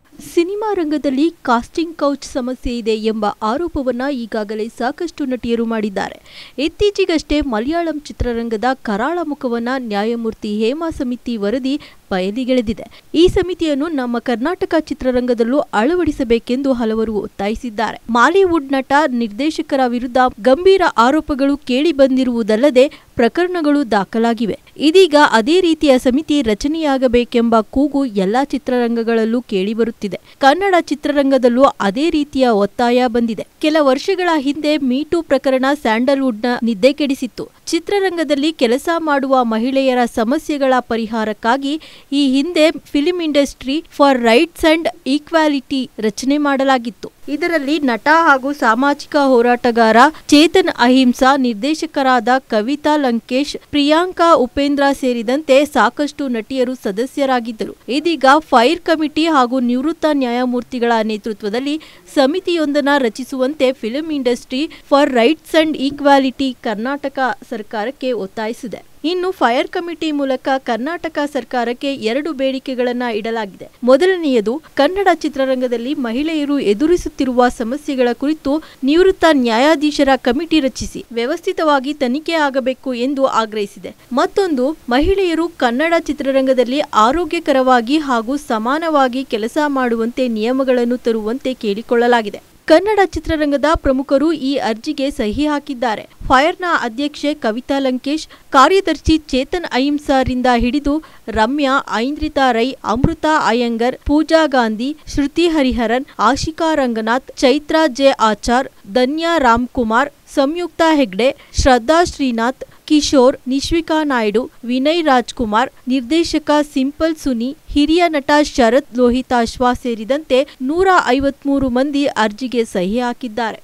ಸಿನಿಮಾ ರಂಗದಲ್ಲಿ ಕಾಸ್ಟಿಂಗ್ ಕೌಚ್ ಸಮಸ್ಯೆ ಇದೆ ಎಂಬ ಆರೋಪವನ್ನ ಈಗಾಗಲೇ ಸಾಕಷ್ಟು ನಟಿಯರು ಮಾಡಿದ್ದಾರೆ ಇತ್ತೀಚೆಗಷ್ಟೇ ಮಲಯಾಳಂ ಚಿತ್ರರಂಗದ ಕರಾಳ ಮುಖವನ್ನ ನ್ಯಾಯಮೂರ್ತಿ ಹೇಮಾ ಸಮಿತಿ ವರದಿ ಬಯಲಿಗೆಳೆದಿದೆ ಈ ಸಮಿತಿಯನ್ನು ನಮ್ಮ ಕರ್ನಾಟಕ ಚಿತ್ರರಂಗದಲ್ಲೂ ಅಳವಡಿಸಬೇಕೆಂದು ಹಲವರು ಒತ್ತಾಯಿಸಿದ್ದಾರೆ ಮಾಲಿವುಡ್ ನಟ ನಿರ್ದೇಶಕರ ವಿರುದ್ಧ ಗಂಭೀರ ಆರೋಪಗಳು ಕೇಳಿ ಬಂದಿರುವುದಲ್ಲದೆ ಪ್ರಕರಣಗಳು ದಾಖಲಾಗಿವೆ ಇದೀಗ ಅದೇ ರೀತಿಯ ಸಮಿತಿ ರಚನೆಯಾಗಬೇಕೆಂಬ ಕೂಗು ಎಲ್ಲಾ ಚಿತ್ರರಂಗಗಳಲ್ಲೂ ಕೇಳಿಬರುತ್ತಿದೆ ಕನ್ನಡ ಚಿತ್ರರಂಗದಲ್ಲೂ ಅದೇ ರೀತಿಯ ಒತ್ತಾಯ ಬಂದಿದೆ ಕೆಲ ವರ್ಷಗಳ ಹಿಂದೆ ಮೀಟು ಪ್ರಕರಣ ಸ್ಯಾಂಡಲ್ವುಡ್ನ ನಿದ್ದೆ ಕೆಡಿಸಿತ್ತು ಚಿತ್ರರಂಗದಲ್ಲಿ ಕೆಲಸ ಮಾಡುವ ಮಹಿಳೆಯರ ಸಮಸ್ಯೆಗಳ ಪರಿಹಾರಕ್ಕಾಗಿ ಈ ಹಿಂದೆ film industry for rights and equality ರಚನೆ ಮಾಡಲಾಗಿತ್ತು ಇದರಲ್ಲಿ ನಟ ಹಾಗೂ ಸಾಮಾಜಿಕ ಹೋರಾಟಗಾರ ಚೇತನ್ ಅಹಿಂಸಾ ನಿರ್ದೇಶಕರಾದ ಕವಿತಾ ಲಂಕೇಶ್ ಪ್ರಿಯಾಂಕಾ ಉಪೇಂದ್ರ ಸೇರಿದಂತೆ ಸಾಕಷ್ಟು ನಟಿಯರು ಸದಸ್ಯರಾಗಿದ್ದರು ಇದೀಗ ಫೈರ್ ಕಮಿಟಿ ಹಾಗೂ ನಿವೃತ್ತ ನ್ಯಾಯಮೂರ್ತಿಗಳ ನೇತೃತ್ವದಲ್ಲಿ ಸಮಿತಿಯೊಂದನ್ನು ರಚಿಸುವಂತೆ film industry for rights and equality Karnataka ಸರ್ಕಾರಕ್ಕೆ ಒತ್ತಾಯಿಸಿದೆ ಇನ್ನು ಫೈರ್ ಕಮಿಟಿ ಮೂಲಕ ಕರ್ನಾಟಕ ಸರ್ಕಾರಕ್ಕೆ ಎರಡು ಬೇಡಿಕೆಗಳನ್ನ ಇಡಲಾಗಿದೆ ಮೊದಲನೆಯದು ಕನ್ನಡ ಚಿತ್ರರಂಗದಲ್ಲಿ ಮಹಿಳೆಯರು ಎದುರಿಸುತ್ತಿರುವ ಸಮಸ್ಯೆಗಳ ಕುರಿತು ನಿವೃತ್ತ ನ್ಯಾಯಾಧೀಶರ ಕಮಿಟಿ ರಚಿಸಿ ವ್ಯವಸ್ಥಿತವಾಗಿ ತನಿಖೆ ಆಗಬೇಕು ಎಂದು ಆಗ್ರಹಿಸಿದೆ ಮತ್ತೊಂದು ಮಹಿಳೆಯರು ಕನ್ನಡ ಚಿತ್ರರಂಗದಲ್ಲಿ ಆರೋಗ್ಯಕರವಾಗಿ ಹಾಗೂ ಸಮಾನವಾಗಿ ಕೆಲಸ ಮಾಡುವಂತೆ ನಿಯಮಗಳನ್ನು ತರುವಂತೆ ಕೇಳಿಕೊಳ್ಳಲಾಗಿದೆ ಕನ್ನಡ ಚಿತ್ರರಂಗದ ಪ್ರಮುಖರು ಈ ಅರ್ಜಿಗೆ ಸಹಿ ಹಾಕಿದ್ದಾರೆ ಫೈರ್ನ ಅಧ್ಯಕ್ಷೆ ಕವಿತಾ ಲಂಕೇಶ್ ಕಾರ್ಯದರ್ಶಿ ಚೇತನ್ ಅಹಿಂಸಾರಿಂದ ಹಿಡಿದು ರಮ್ಯಾ ಐಂದ್ರಿತಾ ರೈ ಅಮೃತಾ ಅಯ್ಯಂಗರ್ ಪೂಜಾ ಗಾಂಧಿ ಶ್ರುತಿ ಹರಿಹರನ್ ಆಶಿಕಾ ರಂಗನಾಥ್ ಚೈತ್ರಾ ಜೆ ಆಚಾರ್ ಧನ್ಯಾ ರಾಮ್ಕುಮಾರ್ ಸಂಯುಕ್ತ ಹೆಗ್ಡೆ ಶ್ರದ್ಧಾ ಶ್ರೀನಾಥ್ ಕಿಶೋರ್ ನಿಶ್ವಿಕಾ ನಾಯ್ಡು ವಿನಯ್ ರಾಜ್ಕುಮಾರ್ ನಿರ್ದೇಶಕ ಸಿಂಪಲ್ ಸುನಿ ಹಿರಿಯ ನಟ ಶರತ್ ಲೋಹಿತಾಶ್ವ ಸೇರಿದಂತೆ ನೂರ ಐವತ್ಮೂರು ಮಂದಿ ಅರ್ಜಿಗೆ ಸಹಿ ಹಾಕಿದ್ದಾರೆ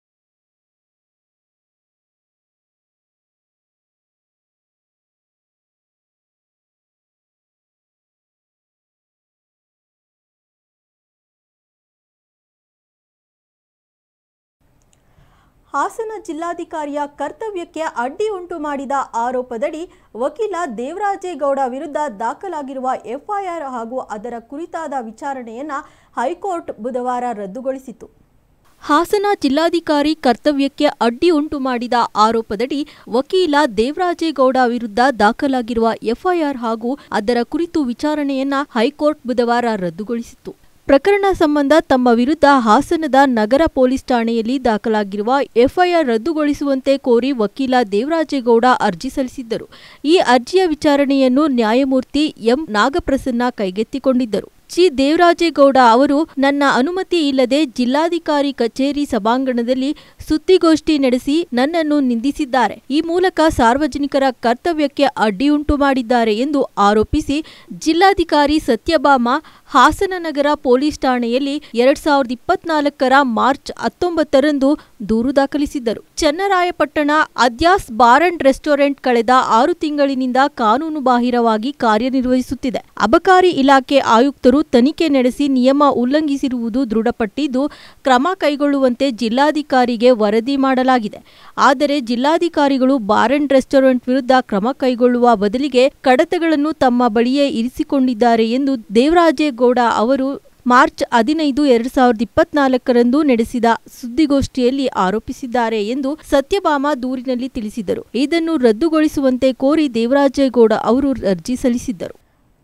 ಹಾಸನ ಜಿಲ್ಲಾಧಿಕಾರಿಯ ಕರ್ತವ್ಯಕ್ಕೆ ಅಡ್ಡಿ ಉಂಟು ಮಾಡಿದ ಆರೋಪದಡಿ ವಕೀಲ ದೇವರಾಜೇಗೌಡ ವಿರುದ್ಧ ದಾಖಲಾಗಿರುವ ಎಫ್ಐಆರ್ ಹಾಗೂ ಅದರ ಕುರಿತಾದ ವಿಚಾರಣೆಯನ್ನ ಹೈಕೋರ್ಟ್ ಬುಧವಾರ ರದ್ದುಗೊಳಿಸಿತು ಹಾಸನ ಜಿಲ್ಲಾಧಿಕಾರಿ ಕರ್ತವ್ಯಕ್ಕೆ ಅಡ್ಡಿ ಉಂಟು ಮಾಡಿದ ಆರೋಪದಡಿ ವಕೀಲ ದೇವರಾಜೇಗೌಡ ವಿರುದ್ಧ ದಾಖಲಾಗಿರುವ ಎಫ್ಐಆರ್ ಹಾಗೂ ಅದರ ಕುರಿತು ವಿಚಾರಣೆಯನ್ನ ಹೈಕೋರ್ಟ್ ಬುಧವಾರ ರದ್ದುಗೊಳಿಸಿತು ಪ್ರಕರಣ ಸಂಬಂಧ ತಮ್ಮ ವಿರುದ್ಧ ಹಾಸನದ ನಗರ ಪೊಲೀಸ್ ಠಾಣೆಯಲ್ಲಿ ದಾಖಲಾಗಿರುವ ಎಫ್ಐಆರ್ ರದ್ದುಗೊಳಿಸುವಂತೆ ಕೋರಿ ವಕೀಲ ದೇವರಾಜೇಗೌಡ ಅರ್ಜಿ ಸಲ್ಲಿಸಿದ್ದರು ಈ ಅರ್ಜಿಯ ವಿಚಾರಣೆಯನ್ನು ನ್ಯಾಯಮೂರ್ತಿ ಎಂ ನಾಗಪ್ರಸನ್ನ ಕೈಗೆತ್ತಿಕೊಂಡಿದ್ದರು ಜಿ ದೇವರಾಜೇಗೌಡ ಅವರು ನನ್ನ ಅನುಮತಿ ಇಲ್ಲದೆ ಜಿಲ್ಲಾಧಿಕಾರಿ ಕಚೇರಿ ಸಭಾಂಗಣದಲ್ಲಿ ಸುದ್ದಿಗೋಷ್ಠಿ ನಡೆಸಿ ನನ್ನನ್ನು ನಿಂದಿಸಿದ್ದಾರೆ ಈ ಮೂಲಕ ಸಾರ್ವಜನಿಕರ ಕರ್ತವ್ಯಕ್ಕೆ ಅಡ್ಡಿಯುಂಟು ಮಾಡಿದ್ದಾರೆ ಎಂದು ಆರೋಪಿಸಿ ಜಿಲ್ಲಾಧಿಕಾರಿ ಸತ್ಯಭಾಮ ಹಾಸನ ನಗರ ಪೊಲೀಸ್ ಠಾಣೆಯಲ್ಲಿ ಎರಡ್ ಸಾವಿರದ ಇಪ್ಪತ್ನಾಲ್ಕರ ಮಾರ್ಚ್ ಹತ್ತೊಂಬತ್ತರಂದು ದೂರು ದಾಖಲಿಸಿದ್ದರು Channarayapatna Adyas bar and restaurant ಕಳೆದ ಆರು ತಿಂಗಳಿನಿಂದ ಕಾನೂನು ಬಾಹಿರವಾಗಿ ಕಾರ್ಯನಿರ್ವಹಿಸುತ್ತಿದೆ ಅಬಕಾರಿ ಇಲಾಖೆ ಆಯುಕ್ತರು ತನಿಖೆ ನಡೆಸಿ ನಿಯಮ ಉಲ್ಲಂಘಿಸಿರುವುದು ದೃಢಪಟ್ಟಿದ್ದು ಕ್ರಮ ಕೈಗೊಳ್ಳುವಂತೆ ಜಿಲ್ಲಾಧಿಕಾರಿಗೆ ವರದಿ ಮಾಡಲಾಗಿದೆ ಆದರೆ ಜಿಲ್ಲಾಧಿಕಾರಿಗಳು ಬಾರ್ ಅಂಡ್ ರೆಸ್ಟೋರೆಂಟ್ ವಿರುದ್ಧ ಕ್ರಮ ಕೈಗೊಳ್ಳುವ ಬದಲಿಗೆ ಕಡತಗಳನ್ನು ತಮ್ಮ ಬಳಿಯೇ ಇರಿಸಿಕೊಂಡಿದ್ದಾರೆ ಎಂದು ದೇವರಾಜೇಗೌಡ ಅವರು ಮಾರ್ಚ್ ಹದಿನೈದು ಎರಡ್ ಸಾವಿರದ ಇಪ್ಪತ್ನಾಲ್ಕರಂದು ನಡೆಸಿದ ಸುದ್ದಿಗೋಷ್ಠಿಯಲ್ಲಿ ಆರೋಪಿಸಿದ್ದಾರೆ ಎಂದು ಸತ್ಯಭಾಮ ದೂರಿನಲ್ಲಿ ತಿಳಿಸಿದರು ಇದನ್ನು ರದ್ದುಗೊಳಿಸುವಂತೆ ಕೋರಿ ದೇವರಾಜೇಗೌಡ ಅವರು ಅರ್ಜಿ ಸಲ್ಲಿಸಿದ್ದರು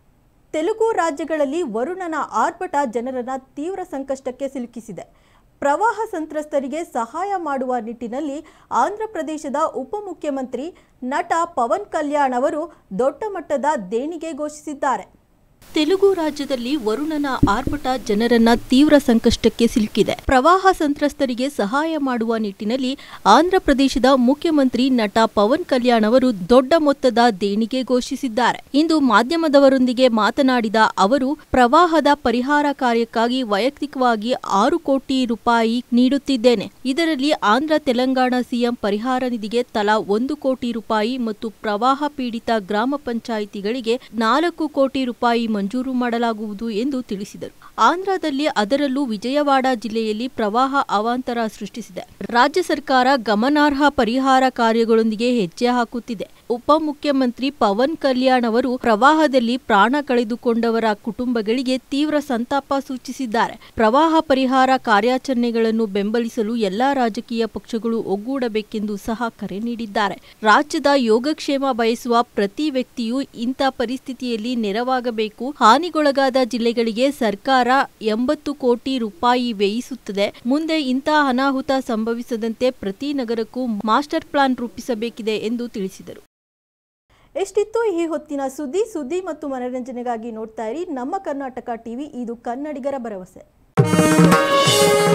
ತೆಲುಗು ರಾಜ್ಯಗಳಲ್ಲಿ ವರುಣನ ಆರ್ಭಟ ಜನರನ್ನ ತೀವ್ರ ಸಂಕಷ್ಟಕ್ಕೆ ಸಿಲುಕಿಸಿದೆ ಪ್ರವಾಹ ಸಂತ್ರಸ್ತರಿಗೆ ಸಹಾಯ ಮಾಡುವ ನಿಟ್ಟಿನಲ್ಲಿ ಆಂಧ್ರಪ್ರದೇಶದ ಉಪಮುಖ್ಯಮಂತ್ರಿ ನಟ ಪವನ್ ಕಲ್ಯಾಣ್ ಅವರು ದೊಡ್ಡ ಮಟ್ಟದ ದೇಣಿಗೆ ಘೋಷಿಸಿದ್ದಾರೆ ತೆಲುಗು ರಾಜ್ಯದಲ್ಲಿ ವರುಣನ ಆರ್ಭಟ ಜನರನ್ನ ತೀವ್ರ ಸಂಕಷ್ಟಕ್ಕೆ ಸಿಲುಕಿದೆ ಪ್ರವಾಹ ಸಂತ್ರಸ್ತರಿಗೆ ಸಹಾಯ ಮಾಡುವ ನಿಟ್ಟಿನಲ್ಲಿ ಆಂಧ್ರಪ್ರದೇಶದ ಮುಖ್ಯಮಂತ್ರಿ ನಟ ಪವನ್ ಕಲ್ಯಾಣ್ ಅವರು ದೊಡ್ಡ ಮೊತ್ತದ ದೇಣಿಗೆ ಘೋಷಿಸಿದ್ದಾರೆ ಇಂದು ಮಾಧ್ಯಮದವರೊಂದಿಗೆ ಮಾತನಾಡಿದ ಅವರು ಪ್ರವಾಹದ ಪರಿಹಾರ ಕಾರ್ಯಕ್ಕಾಗಿ ವೈಯಕ್ತಿಕವಾಗಿ ಆರು ಕೋಟಿ ರೂಪಾಯಿ ನೀಡುತ್ತಿದ್ದೇನೆ ಇದರಲ್ಲಿ ಆಂಧ್ರ ತೆಲಂಗಾಣ ಸಿಎಂ ಪರಿಹಾರ ನಿಧಿಗೆ ತಲಾ ಒಂದು ಕೋಟಿ ರೂಪಾಯಿ ಮತ್ತು ಪ್ರವಾಹ ಪೀಡಿತ ಗ್ರಾಮ ಪಂಚಾಯಿತಿಗಳಿಗೆ ನಾಲ್ಕು ಕೋಟಿ ರೂಪಾಯಿ ಮಂಜೂರು ಮಾಡಲಾಗುವುದು ಎಂದು ತಿಳಿಸಿದರು ಆಂಧ್ರದಲ್ಲಿ ಅದರಲ್ಲೂ ವಿಜಯವಾಡ ಜಿಲ್ಲೆಯಲ್ಲಿ ಪ್ರವಾಹ ಅವಾಂತರ ಸೃಷ್ಟಿಸಿದೆ ರಾಜ್ಯ ಸರ್ಕಾರ ಗಮನಾರ್ಹ ಪರಿಹಾರ ಕಾರ್ಯಗಳೊಂದಿಗೆ ಹೆಜ್ಜೆ ಹಾಕುತ್ತಿದೆ ಉಪಮುಖ್ಯಮಂತ್ರಿ ಪವನ್ ಕಲ್ಯಾಣ್ ಅವರು ಪ್ರವಾಹದಲ್ಲಿ ಪ್ರಾಣ ಕಳೆದುಕೊಂಡವರ ಕುಟುಂಬಗಳಿಗೆ ತೀವ್ರ ಸಂತಾಪ ಸೂಚಿಸಿದ್ದಾರೆ ಪ್ರವಾಹ ಪರಿಹಾರ ಕಾರ್ಯಾಚರಣೆಗಳನ್ನು ಬೆಂಬಲಿಸಲು ಎಲ್ಲಾ ರಾಜಕೀಯ ಪಕ್ಷಗಳು ಒಗ್ಗೂಡಬೇಕೆಂದು ಸಹ ಕರೆ ನೀಡಿದ್ದಾರೆ ರಾಜ್ಯದ ಯೋಗಕ್ಷೇಮ ಬಯಸುವ ಪ್ರತಿ ವ್ಯಕ್ತಿಯೂ ಇಂಥ ಪರಿಸ್ಥಿತಿಯಲ್ಲಿ ನೆರವಾಗಬೇಕು ಹಾನಿಗೊಳಗಾದ ಜಿಲ್ಲೆಗಳಿಗೆ ಸರ್ಕಾರ ಎಂಬತ್ತು ಕೋಟಿ ರೂಪಾಯಿ ವ್ಯಯಿಸುತ್ತದೆ ಮುಂದೆ ಇಂತಹ ಅನಾಹುತ ಸಂಭವಿಸದಂತೆ ಪ್ರತಿ ನಗರಕ್ಕೂ ಮಾಸ್ಟರ್ ಪ್ಲಾನ್ ರೂಪಿಸಬೇಕಿದೆ ಎಂದು ತಿಳಿಸಿದರು ಎಷ್ಟಿತ್ತು ಈ ಹೊತ್ತಿನ ಸುದ್ದಿ ಸುದ್ದಿ ಮತ್ತು ಮನರಂಜನೆಗಾಗಿ ನೋಡ್ತಾ ಇರಿ ನಮ್ಮ ಕರ್ನಾಟಕ ಟಿವಿ ಇದು ಕನ್ನಡಿಗರ ಭರವಸೆ